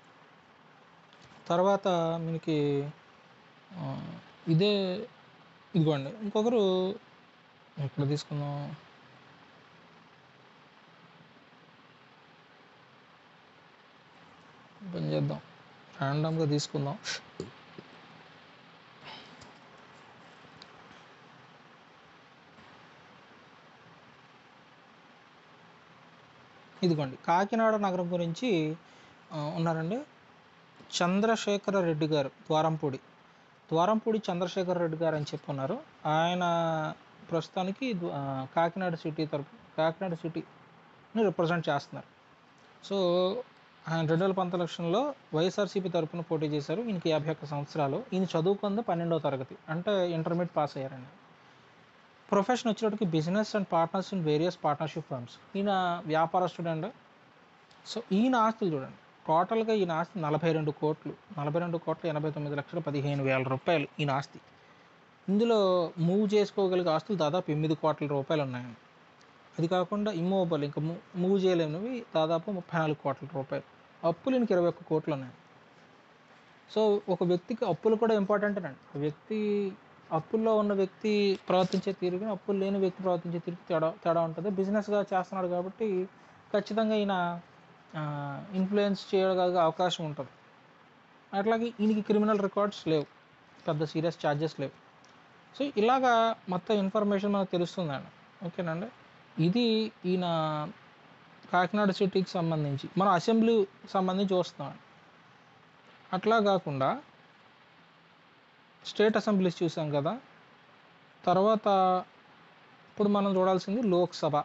Speaker 1: తర్వాత మనకి ఆ, ఇదే ఇదిగోండి ఇంకొకరు ఎక్కడ తీసుకుందాం పని చేద్దాం ర్యాండమ్గా తీసుకుందాం ఇదిగోండి కాకినాడ నగరం గురించి ఆ, ఉన్నారండి చంద్రశేఖర రెడ్డి గారు ద్వారంపూడి ద్వారంపూడి చంద్రశేఖర రెడ్డి గారు అని చెప్పి ఉన్నారు ఆయన ప్రస్తుతానికి ద్వా- ఆ, కాకినాడ సిటీ తరపు కాకినాడ సిటీని రిప్రజెంట్ చేస్తున్నారు సో ఆయన రెండు వేల పంతొమ్మిది ఎలక్షన్లో వైఎస్ఆర్సీపీ తరపున పోటీ చేశారు ఈయనకి యాభై ఒక్క సంవత్సరాలు ఈయన చదువుకుంది పన్నెండవ తరగతి అంటే ఇంటర్మీడియట్ పాస్ అయ్యారండి ప్రొఫెషన్ వచ్చేటప్పటికి business and partners in various partnership firms ఈయన వ్యాపారస్తుడు అండి సో ఈయన ఆస్తులు చూడండి టోటల్గా ఈయన ఆస్తి నలభై రెండు కోట్లు నలభై రెండు కోట్ల ఎనభై తొమ్మిది లక్షల పదిహేను వేల రూపాయలు ఈయన ఆస్తి ఇందులో మూవ్ చేసుకోగలిగే ఆస్తులు దాదాపు ఎనిమిది కోట్ల రూపాయలు ఉన్నాయండి అది కాకుండా ఇమ్మోబల్ ఇంకా మూ- మూవ్ చేయలేనివి దాదాపు ముప్పై నాలుగు కోట్ల రూపాయలు అప్పులు ఈయనకి ఇరవై ఒక్క కోట్లు ఉన్నాయి సో ఒక వ్యక్తికి అప్పులు కూడా ఇంపార్టెంట్ అండి ఆ వ్యక్తి అప్పుల్లో ఉన్న వ్యక్తి ప్రవర్తించే తీరుగా అప్పులు లేని వ్యక్తి ప్రవర్తించే తీరుకు తేడా తేడా ఉంటుంది బిజినెస్గా చేస్తున్నాడు కాబట్టి ఖచ్చితంగా ఈయన ఇన్ఫ్లుయెన్స్ చేయగలిగే అవకాశం ఉంటుంది అట్లాగే ఈయనకి క్రిమినల్ రికార్డ్స్ లేవు పెద్ద సీరియస్ ఛార్జెస్ లేవు సో ఇలాగా మొత్తం ఇన్ఫర్మేషన్ మనకు తెలుస్తుందండి ఓకేనండి ఇది ఈయన కాకినాడ సిటీకి సంబంధించి మన అసెంబ్లీ సంబంధించి చూస్తున్నాం అట్లా కాకుండా స్టేట్ అసెంబ్లీస్ చూసాం కదా తర్వాత ఇప్పుడు మనం చూడాల్సింది లోక్సభ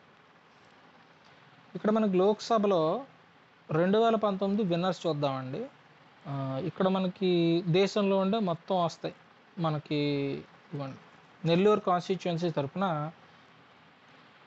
Speaker 1: ఇక్కడ మనకి లోక్సభలో రెండు వేల పంతొమ్మిది విన్నర్స్ చూద్దామండి ఆ, ఇక్కడ మనకి దేశంలో ఉండే మొత్తం వస్తాయి మనకి ఇవ్వండి నెల్లూరు కాన్స్టిట్యుయెన్సీ తరపున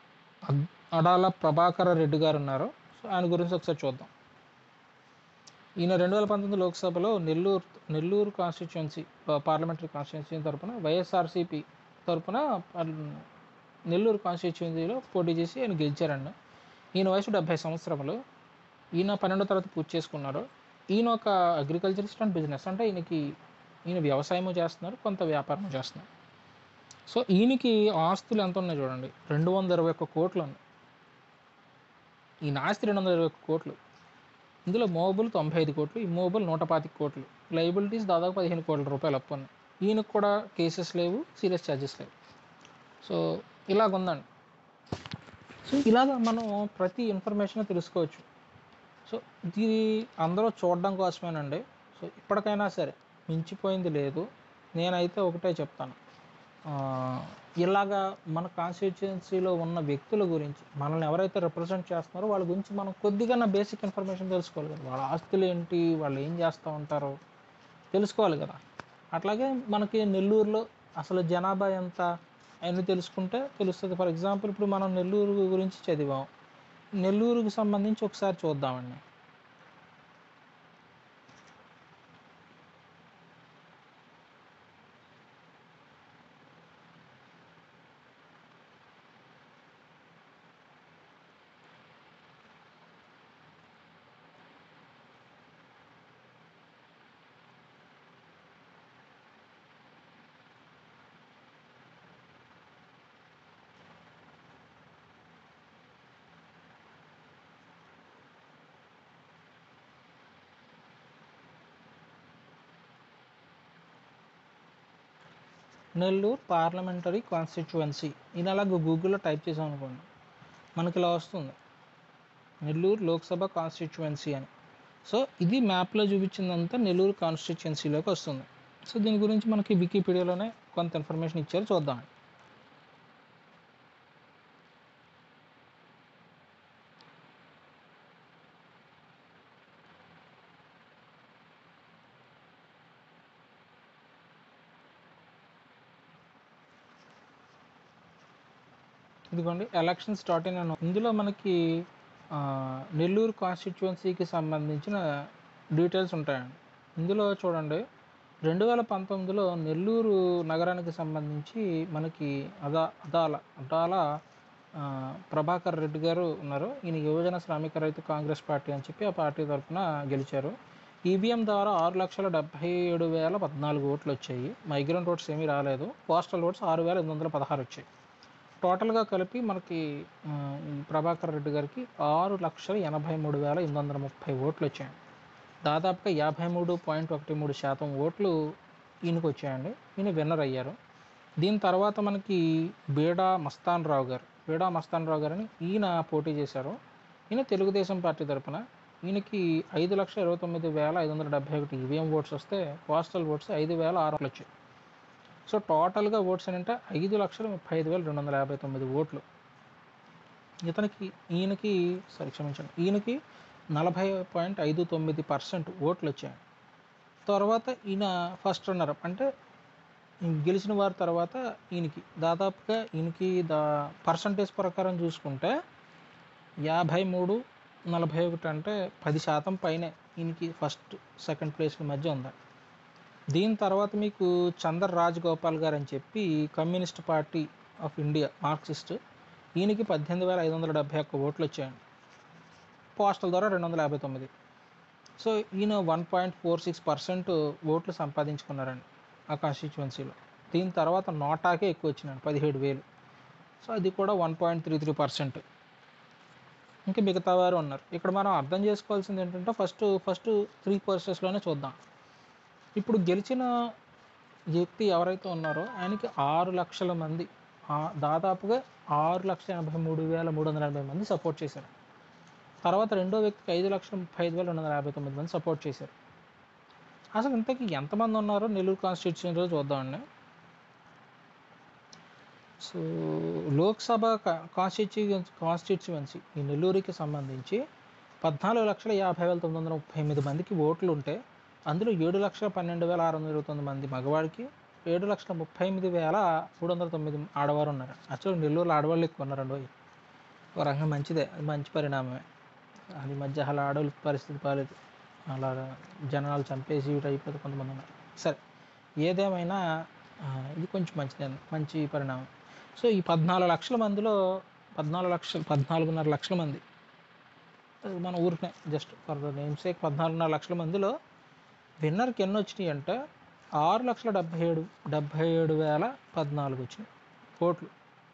Speaker 1: అద్- అడాల ప్రభాకర రెడ్డి గారు ఉన్నారు సో ఆయన గురించి ఒకసారి చూద్దాం ఈయన రెండు వేల పంతొమ్మిది లోక్సభలో Nellore Nellore constituency parliamentary constituency తరపున వైఎస్ఆర్సీపీ తరపున పార్ల- నెల్లూరు కాన్స్టిట్యుయెన్సీలో పోటీ చేసి ఆయన గెలిచారండి ఈయన వయసు డెబ్భై సంవత్సరములు ఈయన పన్నెండో తరగతి పూర్తి చేసుకున్నారు ఈయన ఒక అగ్రికల్చరిస్ట్ అండ్ బిజినెస్ అంటే ఈయనకి ఈయన వ్యవసాయము చేస్తున్నారు కొంత వ్యాపారం చేస్తున్నారు సో ఈయనకి ఆస్తులు ఎంత ఉన్నాయి చూడండి రెండు వందల ఇరవై ఒక్క కోట్లు ఉన్నాయి ఈయన ఆస్తి రెండు వందల ఇరవై ఒక్క కోట్లు ఇందులో మోబుల్ తొంభై ఐదు కోట్లు ఈ మోబుల్ నూట పాతిక కోట్లు లైబిలిటీస్ దాదాపు పదిహేను కోట్ల రూపాయలు అప్పు ఉన్నాయి ఈయనకు కూడా కేసెస్ లేవు సీరియస్ ఛార్జెస్ లేవు సో ఇలాగ ఉందండి సో ఇలాగ మనం ప్రతి ఇన్ఫర్మేషన్ తెలుసుకోవచ్చు సో ఇది అందరూ చూడడం కోసమేనండి సో ఇప్పటికైనా సరే మించిపోయింది లేదు నేనైతే ఒకటే చెప్తాను ఆ, ఇలాగా మన కాన్స్టిట్యుయెన్సీలో ఉన్న వ్యక్తుల గురించి మనల్ని ఎవరైతే రిప్రజెంట్ చేస్తున్నారో వాళ్ళ గురించి మనం కొద్దిగా బేసిక్ ఇన్ఫర్మేషన్ తెలుసుకోవాలి కదా వాళ్ళ ఆస్తులు ఏంటి వాళ్ళు ఏం చేస్తూ ఉంటారో తెలుసుకోవాలి కదా అట్లాగే మనకి నెల్లూరులో అసలు జనాభా ఎంత అవన్నీ తెలుసుకుంటే తెలుస్తుంది ఫర్ ఎగ్జాంపుల్ ఇప్పుడు మనం నెల్లూరు గురించి చదివాం నెల్లూరుకి సంబంధించి ఒకసారి చూద్దామండి నెల్లూరు పార్లమెంటరీ కాన్స్టిట్యువెన్సీ ఇది అలాగ గూగుల్లో టైప్ చేసాం అనుకోండి మనకి ఇలా వస్తుంది నెల్లూరు లోక్సభ కాన్స్టిట్యువెన్సీ అని సో ఇది మ్యాప్లో చూపించిందంతా నెల్లూరు కాన్స్టిట్యువెన్సీలోకి వస్తుంది సో దీని గురించి మనకి వికీపీడియాలోనే కొంత ఇన్ఫర్మేషన్ ఇచ్చారు చూద్దాం ఇదిగోండి ఎలక్షన్ స్టార్ట్ అయిన ఇందులో మనకి ఆ, నెల్లూరు కాన్స్టిట్యువెన్సీకి సంబంధించిన డీటెయిల్స్ ఉంటాయండి ఇందులో చూడండి రెండు వేల పంతొమ్మిదిలో నెల్లూరు నగరానికి సంబంధించి మనకి అదా అదాల అదాల ఆ, ప్రభాకర్ రెడ్డి గారు ఉన్నారు ఈయన యువజన శ్రామిక రైతు కాంగ్రెస్ పార్టీ అని చెప్పి ఆ పార్టీ తరఫున గెలిచారు ఈవీఎం ద్వారా ఆరు లక్షల డెబ్బై ఏడు వేల పద్నాలుగు ఓట్లు వచ్చాయి మైగ్రెంట్ ఓట్స్ ఏమీ రాలేదు పోస్టల్ ఓట్స్ ఆరు వేల ఎనిమిది వందల పదహారు వచ్చాయి టోటల్గా కలిపి మనకి ఆ, ఈ ప్రభాకర్ రెడ్డి గారికి ఆరు లక్షల ఎనభై మూడు వేల ఎనిమిది వందల ముప్పై ఓట్లు వచ్చాయండి దాదాపుగా యాభై మూడు పాయింట్ ఒకటి మూడు శాతం ఓట్లు ఈయనకు వచ్చాయండి ఈయన విన్నర్ అయ్యారు దీని తర్వాత మనకి బేడా మస్తాన్ రావు గారు బేడా మస్తాన్ రావు గారని ఈయన పోటీ చేశారు ఈయన తెలుగుదేశం పార్టీ తరపున ఈయనకి ఐదు లక్షల ఇరవై తొమ్మిది వేల ఐదు వందల డెబ్బై ఒకటి ఈవీఎం ఓట్స్ వస్తే పోస్టల్ ఓట్స్ ఐదు వేల ఆరు వందలు వచ్చాయి సో టోటల్గా ఓట్స్ ఏంటంటే ఐదు లక్షల ముప్పై ఐదు వేల రెండు వందల యాభై తొమ్మిది ఓట్లు ఇతనికి ఈయనకి సారీ క్షమించండి ఈయనకి నలభై పాయింట్ ఐదు తొమ్మిది పర్సెంట్ ఓట్లు వచ్చాయి తర్వాత ఈయన ఫస్ట్ రన్నర్ అంటే గెలిచిన వారి తర్వాత ఈయనకి దాదాపుగా ఈయనకి దా పర్సంటేజ్ ప్రకారం చూసుకుంటే యాభై మూడు నలభై ఒకటి అంటే పది శాతం పైనే ఈయనకి ఫస్ట్ సెకండ్ ప్లేస్ మధ్య ఉంది దీని తర్వాత మీకు చందర్ రాజ్ గోపాల్ గారు అని చెప్పి communist party of India Marxist ఈయనకి పద్దెనిమిది వేల ఐదు వందల డెబ్బై ఒక్క ఓట్లు వచ్చాయండి పోస్టల్ ద్వారా రెండు వందల యాభై తొమ్మిది సో ఈయన one point four six percent ఓట్లు సంపాదించుకున్నారండి ఆ కాన్స్టిట్యువెన్సీలో దీని తర్వాత నోటాకే ఎక్కువ వచ్చినాయండి పదిహేడు వేలు సో అది కూడా one point three three percent ఇంకా మిగతా వారు ఉన్నారు ఇక్కడ మనం అర్థం చేసుకోవాల్సింది ఏంటంటే ఫస్ట్ ఫస్ట్ త్రీ పర్సెస్లోనే చూద్దాం ఇప్పుడు గెలిచిన వ్యక్తి ఎవరైతే ఉన్నారో ఆయనకి ఆరు లక్షల మంది ఆ- దాదాపుగా ఆరు లక్షల ఎనభై మూడు వేల మూడు వందల ఎనభై మంది సపోర్ట్ చేశారు తర్వాత రెండో వ్యక్తికి ఐదు లక్షల ముప్పై ఐదు వేల రెండు వందల యాభై తొమ్మిది మంది సపోర్ట్ చేశారు అసలు ఇంతకీ ఎంతమంది ఉన్నారో నెల్లూరు కాన్స్టిట్యూన్సీలో చూద్దామండి సో లోక్సభ కాన్స్టిట్యూన్సీ కాన్స్టిట్యువెన్సీ ఈ నెల్లూరుకి సంబంధించి పద్నాలుగు లక్షల యాభై వేల తొమ్మిది వందల ముప్పై ఎనిమిది మందికి ఓట్లు ఉంటే అందులో ఏడు లక్షల పన్నెండు వేల ఆరు వందల ఇరవై తొమ్మిది మంది మగవాడికి ఏడు లక్షల ముప్పై ఎనిమిది వేల మూడు వందల తొమ్మిది ఆడవారు ఉన్నారు యాక్చువల్ నెల్లూరులో ఆడవాళ్ళు ఎక్కువ ఉన్నారండి ఓయ్. ఒక రకంగా మంచిదే అది మంచి పరిణామమే అది ఈ మధ్య అలా ఆడవాళ్ళ పరిస్థితి బాగాలేదు అలా జనాలు చంపేసి ఇటు అయిపోతే కొంతమంది ఉన్నారు సరే ఏదేమైనా ఆ, ఇది కొంచెం మంచిదే మంచి పరిణామం సో ఈ పద్నాలుగు లక్షల మందిలో పద్నాలుగు లక్షలు పద్నాలుగున్నర లక్షల మంది అది మన ఊరికే just for the name sake పద్నాలుగున్నర లక్షల మందిలో విన్నర్కి ఎన్ని వచ్చినాయి అంటే ఆరు లక్షల డెబ్బై ఏడు డెబ్బై ఏడు వేల పద్నాలుగు వచ్చినాయి కోట్లు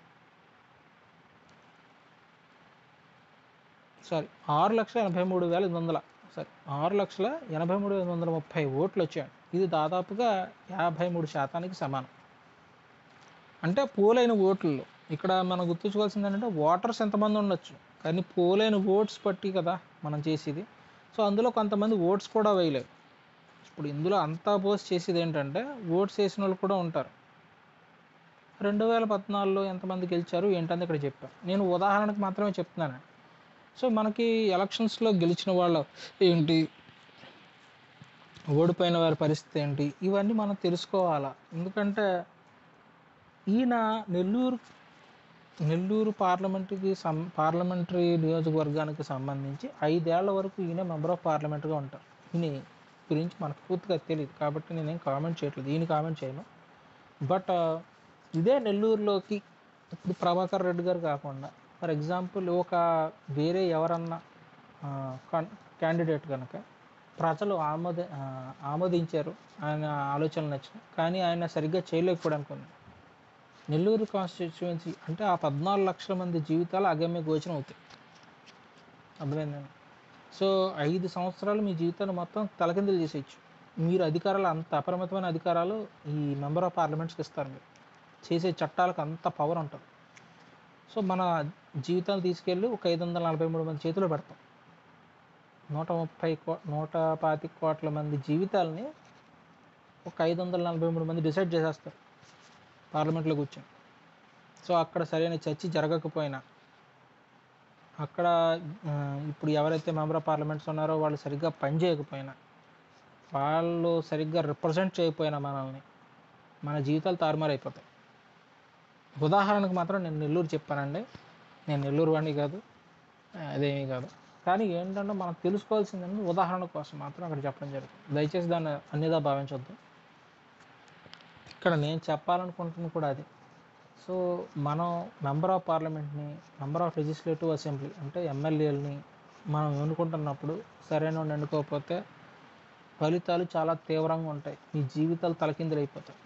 Speaker 1: సారీ ఆరు లక్షల ఎనభై మూడు వేల ఎనిమిది వందల సారీ ఆరు లక్షల ఎనభై మూడు ఎనిమిది వందల ముప్పై ఓట్లు వచ్చాయి ఇది దాదాపుగా యాభై మూడు శాతానికి సమానం అంటే పోలైన ఓట్లలో ఇక్కడ మనం గుర్తుంచుకోవాల్సింది ఏంటంటే ఓటర్స్ ఎంతమంది ఉండొచ్చు కానీ పోలైన ఓట్స్ బట్టి కదా మనం చేసేది సో అందులో కొంతమంది ఓట్స్ కూడా వేయలేదు ఇప్పుడు ఇందులో అంతా పోస్ట్ చేసేది ఏంటంటే ఓట్స్ వేసిన వాళ్ళు కూడా ఉంటారు రెండు వేల పద్నాలుగులో ఎంతమంది గెలిచారు ఏంటని ఇక్కడ చెప్పాను నేను ఉదాహరణకు మాత్రమే చెప్తున్నాను సో మనకి ఎలక్షన్స్లో గెలిచిన వాళ్ళు ఏంటి ఓడిపోయిన వారి పరిస్థితి ఏంటి ఇవన్నీ మనం తెలుసుకోవాలా ఎందుకంటే ఈయన నెల్లూరు నెల్లూరు పార్లమెంటుకి సం పార్లమెంటరీ నియోజకవర్గానికి సంబంధించి ఐదేళ్ల వరకు ఈయన మెంబర్ ఆఫ్ పార్లమెంట్గా ఉంటారు ఈయన గురించి మనకు పూర్తిగా తెలియదు కాబట్టి నేనేం కామెంట్ చేయట్లేదు ఈయన కామెంట్ చేయను బట్ ఇదే నెల్లూరులోకి ఇప్పుడు ప్రభాకర్ రెడ్డి గారు కాకుండా ఫర్ ఎగ్జాంపుల్ ఒక వేరే ఎవరన్నా క్యాండిడేట్ కనుక ప్రజలు ఆమోద ఆ, ఆమోదించారు ఆయన ఆలోచనలు నచ్చినాయి కానీ ఆయన సరిగ్గా చేయలేకపోవడం అనుకున్నాను నెల్లూరు కాన్స్టిట్యువెన్సీ అంటే ఆ పద్నాలుగు లక్షల మంది జీవితాలు అగమ్య గోచరం అవుతాయి అర్థమైందండి సో ఐదు సంవత్సరాలు మీ జీవితాన్ని మొత్తం తలకిందులు చేసేయచ్చు మీరు అధికారాలు అంత అపరిమితమైన అధికారాలు ఈ మెంబర్ ఆఫ్ పార్లమెంట్స్కి ఇస్తారు మీరు చేసే చట్టాలకు అంత పవర్ ఉంటుంది సో మన జీవితాలు తీసుకెళ్ళి ఒక ఐదు వందల నలభై మూడు మంది చేతిలో పెడతాం నూట ముప్పై కో నూట పాతిక కోట్ల మంది జీవితాలని ఒక ఐదు వందల నలభై మూడు మంది డిసైడ్ చేసేస్తారు పార్లమెంట్లో కూర్చొని సో అక్కడ సరైన చర్చ జరగకపోయినా అక్కడ ఆ, ఇప్పుడు ఎవరైతే మెంబర్ ఆఫ్ పార్లమెంట్స్ ఉన్నారో వాళ్ళు సరిగ్గా పని చేయకపోయినా వాళ్ళు సరిగ్గా రిప్రజెంట్ చేయకపోయినా మనల్ని మన జీవితాలు తారుమారైపోతాయి ఉదాహరణకు మాత్రం నేను నెల్లూరు చెప్పానండి నేను నెల్లూరు వాడిని కాదు ఆ, అదేమీ కాదు కానీ ఏంటంటే మనం తెలుసుకోవాల్సిందంటే ఉదాహరణ కోసం మాత్రం అక్కడ చెప్పడం జరుగుతుంది దయచేసి దాన్ని అన్నిదా భావించొద్దు ఇక్కడ నేను చెప్పాలనుకుంటున్నది కూడా అది సో మనం మెంబర్ ఆఫ్ పార్లమెంట్ని మెంబర్ ఆఫ్ లెజిస్లేటివ్ అసెంబ్లీ అంటే ఎమ్మెల్యేలని మనం ఎన్నుకుంటున్నప్పుడు సరైన వాడిని ఎన్నుకోకపోతే ఫలితాలు చాలా తీవ్రంగా ఉంటాయి మీ జీవితాలు తలకిందులు అయిపోతాయి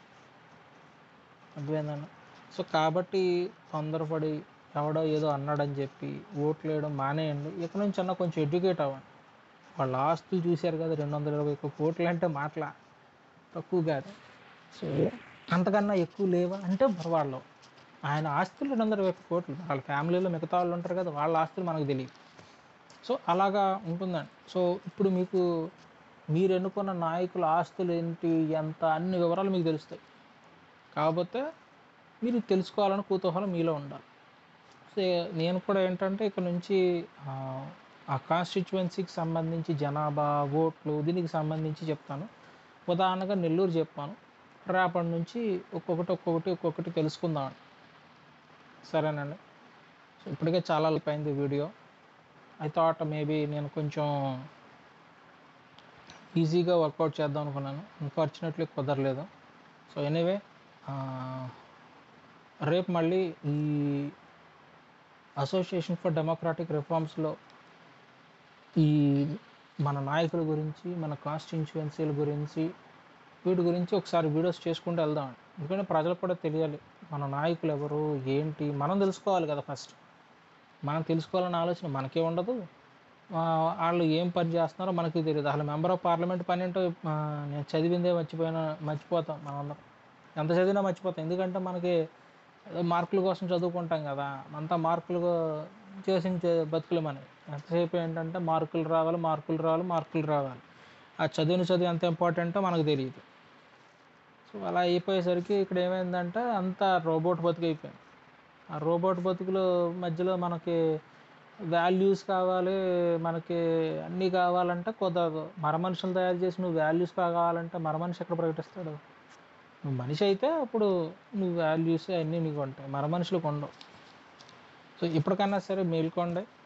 Speaker 1: అర్థమైందన్న సో కాబట్టి తొందరపడి ఎవడో ఏదో అన్నాడని చెప్పి ఓట్లు వేయడం మానేయండి ఇక నుంచి అన్న కొంచెం ఎడ్యుకేట్ అవ్వండి వాళ్ళ ఆస్తులు చూశారు కదా రెండు వందల ఇరవై ఒక్క కోట్లు అంటే మాటల తక్కువ కాదు సో అంతకన్నా ఎక్కువ లేవా అంటే మరి వాళ్ళు ఆయన ఆస్తులు రెండు వందల ఇరవై ఒక్క కోట్లు వాళ్ళ ఫ్యామిలీలో మిగతా వాళ్ళు ఉంటారు కదా వాళ్ళ ఆస్తులు మనకు తెలియదు సో అలాగా ఉంటుందండి సో ఇప్పుడు మీకు మీరు ఎన్నుకున్న నాయకుల ఆస్తులు ఏంటి ఎంత అన్ని వివరాలు మీకు తెలుస్తాయి కాకపోతే మీరు తెలుసుకోవాలని కుతూహలం మీలో ఉండాలి సో నేను కూడా ఏంటంటే ఇక్కడ నుంచి ఆ, ఆ కాన్స్టిట్యువెన్సీకి సంబంధించి జనాభా ఓట్లు దీనికి సంబంధించి చెప్తాను ఉదాహరణగా నెల్లూరు చెప్పాను రేపటి నుంచి ఒక్కొక్కటి ఒక్కొక్కటి ఒక్కొక్కటి తెలుసుకుందాం సరేనండి సో ఇప్పటికే చాలా అయిపోయింది వీడియో ఐ థాట్ మేబీ నేను కొంచెం ఈజీగా వర్కౌట్ చేద్దాం అనుకున్నాను అన్ఫార్చునేట్లీ కుదరలేదు సో ఎనీవే రేపు మళ్ళీ ఈ అసోసియేషన్ ఫర్ డెమోక్రాటిక్ రిఫార్మ్స్లో ఈ మన నాయకుల గురించి మన కాన్స్టిట్యున్సీల గురించి వీటి గురించి ఒకసారి వీడియోస్ చేసుకుంటూ వెళ్దాం ఎందుకంటే ప్రజలకు కూడా తెలియాలి మన నాయకులు ఎవరు ఏంటి మనం తెలుసుకోవాలి కదా ఫస్ట్ మనం తెలుసుకోవాలన్న ఆలోచన మనకే ఉండదు ఆ, వాళ్ళు ఏం పని చేస్తున్నారో మనకి తెలియదు అసలు మెంబర్ ఆఫ్ పార్లమెంట్ పని ఏంటో ఆ, నేను చదివిందే మర్చిపోయినా మర్చిపోతాం మనందరం ఎంత చదివినా మర్చిపోతాం ఎందుకంటే మనకి ఏదో మార్కుల కోసం చదువుకుంటాం కదా అంతా మార్కులు చేసి చే- బతుకులు మనకి ఎంతసేపు ఏంటంటే మార్కులు రావాలి మార్కులు రావాలి మార్కులు రావాలి ఆ చదివిన చదువు ఎంత ఇంపార్టెంటో మనకు తెలియదు సో అలా అయిపోయేసరికి ఇక్కడ ఏమైందంటే అంతా రోబోట్ బతుకు అయిపోయింది ఆ రోబోట్ బతుకులో మధ్యలో మనకి వాల్యూస్ కావాలి మనకి అన్నీ కావాలంటే కుదరదు మర మనుషులు తయారు చేసి నువ్వు వాల్యూస్ కావాలంటే మర మనిషి ఎక్కడ ప్రకటిస్తాడు నువ్వు మనిషి అయితే అప్పుడు నువ్వు వాల్యూస్ అన్నీ నీకు ఉంటాయి మర మనుషులకు ఉండవు సో ఇప్పటికన్నా సరే మేల్కోండి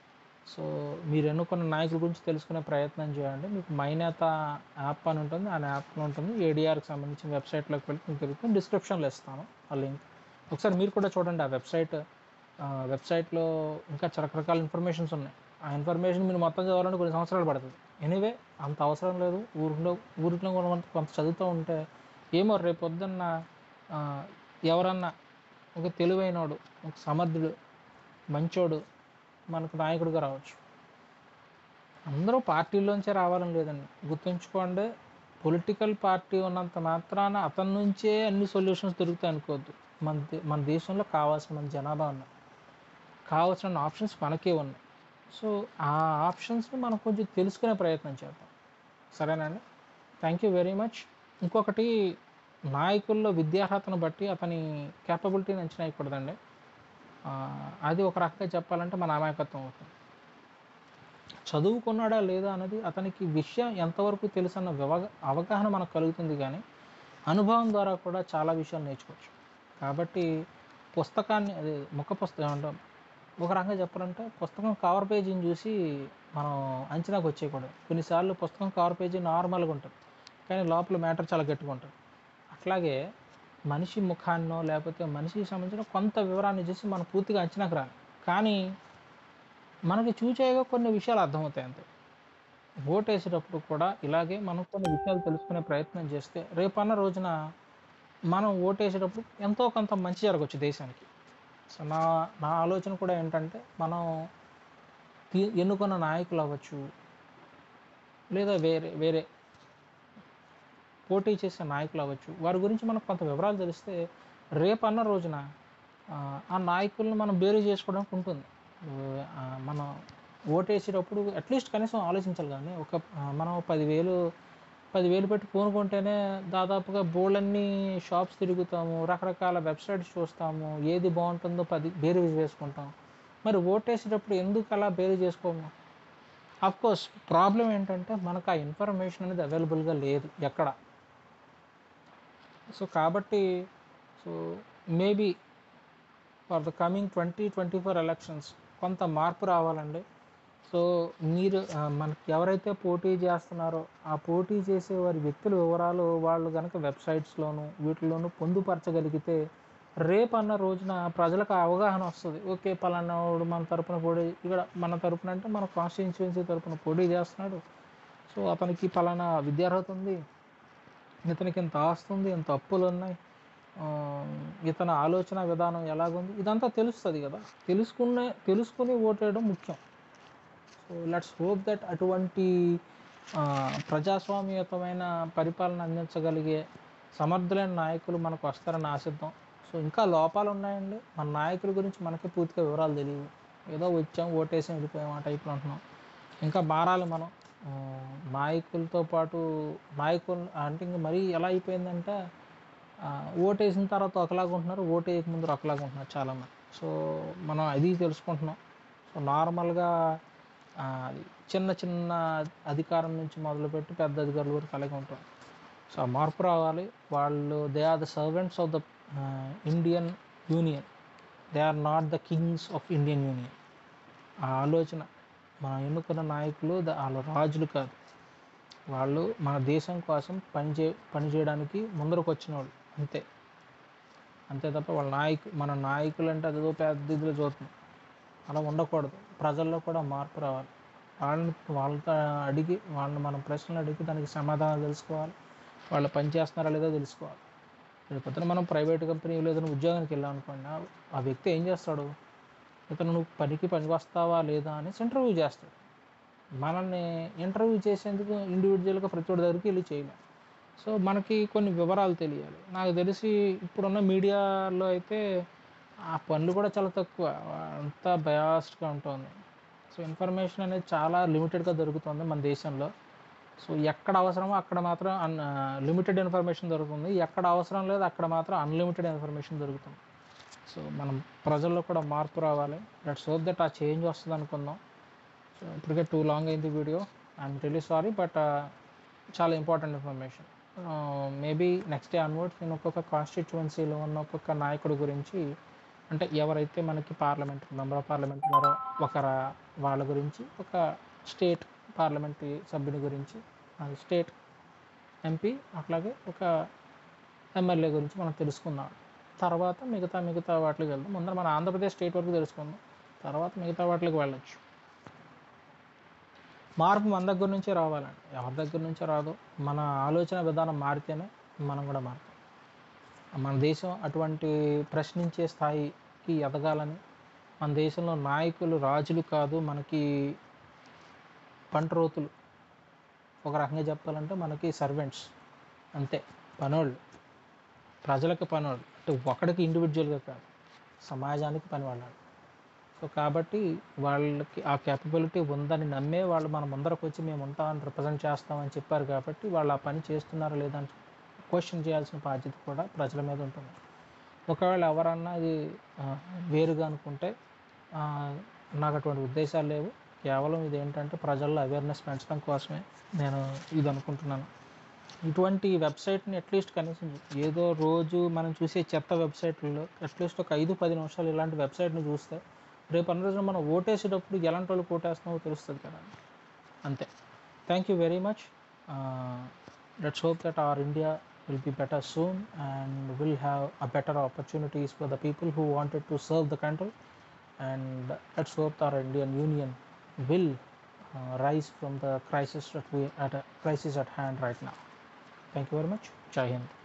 Speaker 1: సో మీరు ఎన్నుకున్న నాయకుల గురించి తెలుసుకునే ప్రయత్నం చేయండి మీకు మైనేత యాప్ అని ఉంటుంది ఆ యాప్లో ఉంటుంది ఏడిఆర్కి సంబంధించిన వెబ్సైట్లోకి వెళ్ళి మీకు తెలుస్తుంది డిస్క్రిప్షన్లో ఇస్తాను ఆ లింక్ ఒకసారి మీరు కూడా చూడండి ఆ వెబ్సైట్ ఆ వెబ్సైట్లో ఇంకా రకరకాల ఇన్ఫర్మేషన్స్ ఉన్నాయి ఆ ఇన్ఫర్మేషన్ మీరు మొత్తం చదవాలంటే కొన్ని సంవత్సరాలు పడుతుంది ఎనీవే అంత అవసరం లేదు ఊరిలో ఊరిలో కూడా కొంత కొంత చదువుతూ ఉంటే ఏమో రేపు పొద్దున్న ఆ, ఎవరన్నా ఒక తెలివైనోడు ఒక సమర్థుడు మంచోడు మనకు నాయకుడిగా రావచ్చు అందరూ పార్టీలోంచే రావాలని లేదండి గుర్తుంచుకోండి పొలిటికల్ పార్టీ ఉన్నంత మాత్రాన అతని నుంచే అన్ని సొల్యూషన్స్ దొరుకుతాయి అనుకోవద్దు మన దే- మన దేశంలో కావాల్సిన మన జనాభా ఉన్నాయి కావాల్సిన ఆప్షన్స్ మనకే ఉన్నాయి సో ఆ ఆప్షన్స్ని మనం కొంచెం తెలుసుకునే ప్రయత్నం చేద్దాం సరేనండి థ్యాంక్ యూ వెరీ మచ్ ఇంకొకటి నాయకుల్లో విద్యార్హతను బట్టి అతని క్యాపబిలిటీని అంచనా వేయకూడదండి ఆ, అది ఒక రకంగా చెప్పాలంటే మన అమాయకత్వం అవుతుంది చదువుకున్నాడా లేదా అనేది అతనికి విషయం ఎంతవరకు తెలుసు అన్న వివగ అవగాహన మనకు కలుగుతుంది కానీ అనుభవం ద్వారా కూడా చాలా విషయాలు నేర్చుకోవచ్చు కాబట్టి పుస్తకాన్ని అది ముఖ పుస్తకం ఏమంటాం ఒక రకంగా చెప్పాలంటే పుస్తకం కవర్ పేజీని చూసి మనం అంచనాకు వచ్చేయకూడదు కొన్నిసార్లు పుస్తకం కవర్ పేజీ నార్మల్గా ఉంటుంది కానీ లోపల మ్యాటర్ చాలా గట్టిగా ఉంటుంది అట్లాగే మనిషి ముఖాన్నో లేకపోతే మనిషికి సంబంధించిన కొంత వివరాన్ని చూసి మనం పూర్తిగా అంచనాకు రాలి కానీ మనకి చూచేయగా కొన్ని విషయాలు అర్థమవుతాయి అంతే ఓటేసేటప్పుడు కూడా ఇలాగే మనం కొన్ని విషయాలు తెలుసుకునే ప్రయత్నం చేస్తే రేపన్న రోజున మనం ఓటేసేటప్పుడు ఎంతో కొంత మంచి జరగవచ్చు దేశానికి సో నా నా ఆలోచన కూడా ఏంటంటే మనం తీ- ఎన్నుకున్న నాయకులు అవ్వచ్చు లేదా వేరే వేరే పోటీ చేసే నాయకులు అవ్వచ్చు వారి గురించి మనకు కొంత వివరాలు తెలిస్తే రేపన్న రోజున ఆ, ఆ నాయకులను మనం బేరీ చేసుకోవడానికి ఉంటుంది ఆ, మనం ఓటేసేటప్పుడు అట్లీస్ట్ కనీసం ఆలోచించాలి కానీ ఒక ఆ, మనం పదివేలు పదివేలు పెట్టి ఫోన్ కొంటేనే దాదాపుగా బోర్డన్ని షాప్స్ తిరుగుతాము రకరకాల వెబ్సైట్స్ చూస్తాము ఏది బాగుంటుందో పది బేరీ వేసుకుంటాం మరి ఓటేసేటప్పుడు ఎందుకు అలా బేరీ చేసుకోము అఫ్ కోర్స్ ప్రాబ్లం ఏంటంటే మనకు ఆ ఇన్ఫర్మేషన్ అనేది అవైలబుల్గా లేదు ఎక్కడ సో కాబట్టి so maybe for the coming twenty twenty four elections కొంత మార్పు రావాలండి సో మీరు ఆ, మనకి ఎవరైతే పోటీ చేస్తున్నారో ఆ పోటీ చేసే వారి వ్యక్తుల వివరాలు వాళ్ళు కనుక వెబ్సైట్స్లోను వీటిలోనూ పొందుపరచగలిగితే రేపు అన్న రోజున ప్రజలకు ఆ అవగాహన వస్తుంది ఓకే పలానా వాడు మన తరపున పోటీ ఇక్కడ మన తరపున అంటే మన కాన్స్టిట్యున్సీ తరపున పోటీ చేస్తున్నాడు సో అతనికి పలానా విద్యార్హత ఉంది ఇతనికి ఇంత ఆస్తుంది ఇంత అప్పులు ఉన్నాయి ఆ, ఇతని ఆలోచన విధానం ఎలాగుంది ఇదంతా తెలుస్తుంది కదా తెలుసుకునే తెలుసుకుని ఓటేయడం ముఖ్యం సో లెట్స్ హోప్ దట్ అటువంటి ఆ, ప్రజాస్వామ్యయుతమైన పరిపాలన అందించగలిగే సమర్థులైన నాయకులు మనకు వస్తారని ఆశిద్దాం సో ఇంకా లోపాలు ఉన్నాయండి మన నాయకుల గురించి మనకి పూర్తిగా వివరాలు తెలియవు ఏదో వచ్చాం ఓటేసి వెళ్ళిపోయాం ఆ టైప్లో అంటున్నాం ఇంకా మారాలి మనం ఆ, నాయకులతో పాటు నాయకులు అంటే ఇంక మరీ ఎలా అయిపోయిందంటే ఆ, ఓటేసిన తర్వాత ఒకలాగా ఉంటున్నారు ఓటు వేయక ముందు ఒకలాగా ఉంటున్నారు చాలామంది సో మనం అది తెలుసుకుంటున్నాం సో నార్మల్గా ఆ, చిన్న చిన్న అధికారం నుంచి మొదలుపెట్టి పెద్ద అధికారుల వరకు అలాగే ఉంటాం సో ఆ మార్పు రావాలి వాళ్ళు they are the servants of the Indian union they are not the kings of Indian union ఆ ఆలోచన మనం ఎన్నుకున్న నాయకులు ద- వాళ్ళు రాజులు కాదు వాళ్ళు మన దేశం కోసం పనిచే పని చేయడానికి ముందరకు వచ్చిన వాళ్ళు అంతే అంతే తప్ప వాళ్ళ నాయకు మన నాయకులు అంటే అదేదో పెద్ద ఇదిలో చూస్తున్నాం అలా ఉండకూడదు ప్రజల్లో కూడా మార్పు రావాలి వాళ్ళని వాళ్ళతో అడిగి వాళ్ళని మనం ప్రశ్నలు అడిగి దానికి సమాధానం తెలుసుకోవాలి వాళ్ళు పని చేస్తున్నారా లేదో తెలుసుకోవాలి రేపు పొద్దున మనం ప్రైవేట్ కంపెనీ ఏదైనా ఉద్యోగానికి వెళ్ళాం అనుకోండి ఆ- ఆ వ్యక్తి ఏం చేస్తాడు ఇతను నువ్వు పనికి పనికి వస్తావా లేదా అనేసి ఇంటర్వ్యూ చేస్తాడు మనల్ని ఇంటర్వ్యూ చేసేందుకు ఇండివిజువల్గా ప్రతి ఒక్కరి దగ్గరికి వెళ్ళి చేయలేం సో మనకి కొన్ని వివరాలు తెలియాలి నాకు తెలిసి ఇప్పుడున్న మీడియాలో అయితే ఆ పనులు కూడా చాలా తక్కువ అంతా బయాస్డ్గా ఉంటుంది సో ఇన్ఫర్మేషన్ అనేది చాలా లిమిటెడ్గా దొరుకుతుంది మన దేశంలో సో ఎక్కడ అవసరమో అక్కడ మాత్రం అన్ లిమిటెడ్ ఇన్ఫర్మేషన్ దొరుకుతుంది ఎక్కడ అవసరం లేదు అక్కడ మాత్రం అన్లిమిటెడ్ ఇన్ఫర్మేషన్ దొరుకుతుంది సో మనం ప్రజల్లో కూడా మార్పు రావాలి లెట్స్ హోప్ దట్ ఆ చేంజ్ వస్తుంది అనుకుందాం సో ఇప్పటికే టూ లాంగ్ అయింది video I'm really sorry but చాలా important information maybe next day onwards నేను ఒక్కొక్క కాన్స్టిట్యువెన్సీలో ఉన్న ఒక్కొక్క నాయకుడి గురించి అంటే ఎవరైతే మనకి పార్లమెంట్ మెంబర్ ఆఫ్ పార్లమెంట్ ఉన్నారో ఒకర వాళ్ళ గురించి ఒక స్టేట్ పార్లమెంట్ సభ్యుని గురించి స్టేట్ ఎంపీ అట్లాగే ఒక ఎమ్మెల్యే గురించి మనం తెలుసుకుందాం తర్వాత మిగతా మిగతా వాటికి వెళ్దాం ముందర మన ఆంధ్రప్రదేశ్ స్టేట్ వరకు తెలుసుకుందాం తర్వాత మిగతా వాటికి వెళ్ళొచ్చు మార్పు మన దగ్గర నుంచే రావాలండి ఎవరి దగ్గర నుంచో రాదు మన ఆలోచన విధానం మారితేనే మనం కూడా మారుతాం మన దేశం అటువంటి ప్రశ్నించే స్థాయికి ఎదగాలని మన దేశంలో నాయకులు రాజులు కాదు మనకి పంటరోతులు ఒక రకంగా చెప్పాలంటే మనకి సర్వెంట్స్ అంతే పనోళ్ళు ప్రజలకు పనోళ్ళు అంటే ఒకడికి ఇండివిజువల్గా కాదు సమాజానికి పని వాళ్ళు సో కాబట్టి వాళ్ళకి ఆ కేపబిలిటీ ఉందని నమ్మే వాళ్ళు మన ముందరకు వచ్చి మేము ఉంటామని రిప్రజెంట్ చేస్తామని చెప్పారు కాబట్టి వాళ్ళు ఆ పని చేస్తున్నారా లేదా అని క్వశ్చన్ చేయాల్సిన బాధ్యత కూడా ప్రజల మీద ఉంటుంది ఒకవేళ ఎవరన్నా ఇది ఆ, వేరుగా అనుకుంటే ఆ, నాకు అటువంటి ఉద్దేశాలు లేవు కేవలం ఇది ఏంటంటే ప్రజల్లో అవేర్నెస్ పెంచడం కోసమే నేను ఇది అనుకుంటున్నాను ఇటువంటి వెబ్సైట్ని అట్లీస్ట్ కనీసం ఏదో రోజు మనం చూసే చెత్త వెబ్సైట్లలో అట్లీస్ట్ ఒక ఐదు పది నిమిషాలు ఇలాంటి వెబ్సైట్ని చూస్తే రేపు అన్న రోజున మనం ఓటేసేటప్పుడు ఎలాంటి వాళ్ళు ఓటేస్తున్నామో తెలుస్తుంది కదా అంతే thank you very much let's hope that our India will be better soon and will have a better opportunities for the people who wanted to serve the country and let's hope our indian union will uh, rise from the crisis that we at a crisis at hand right now thank you very much jai hind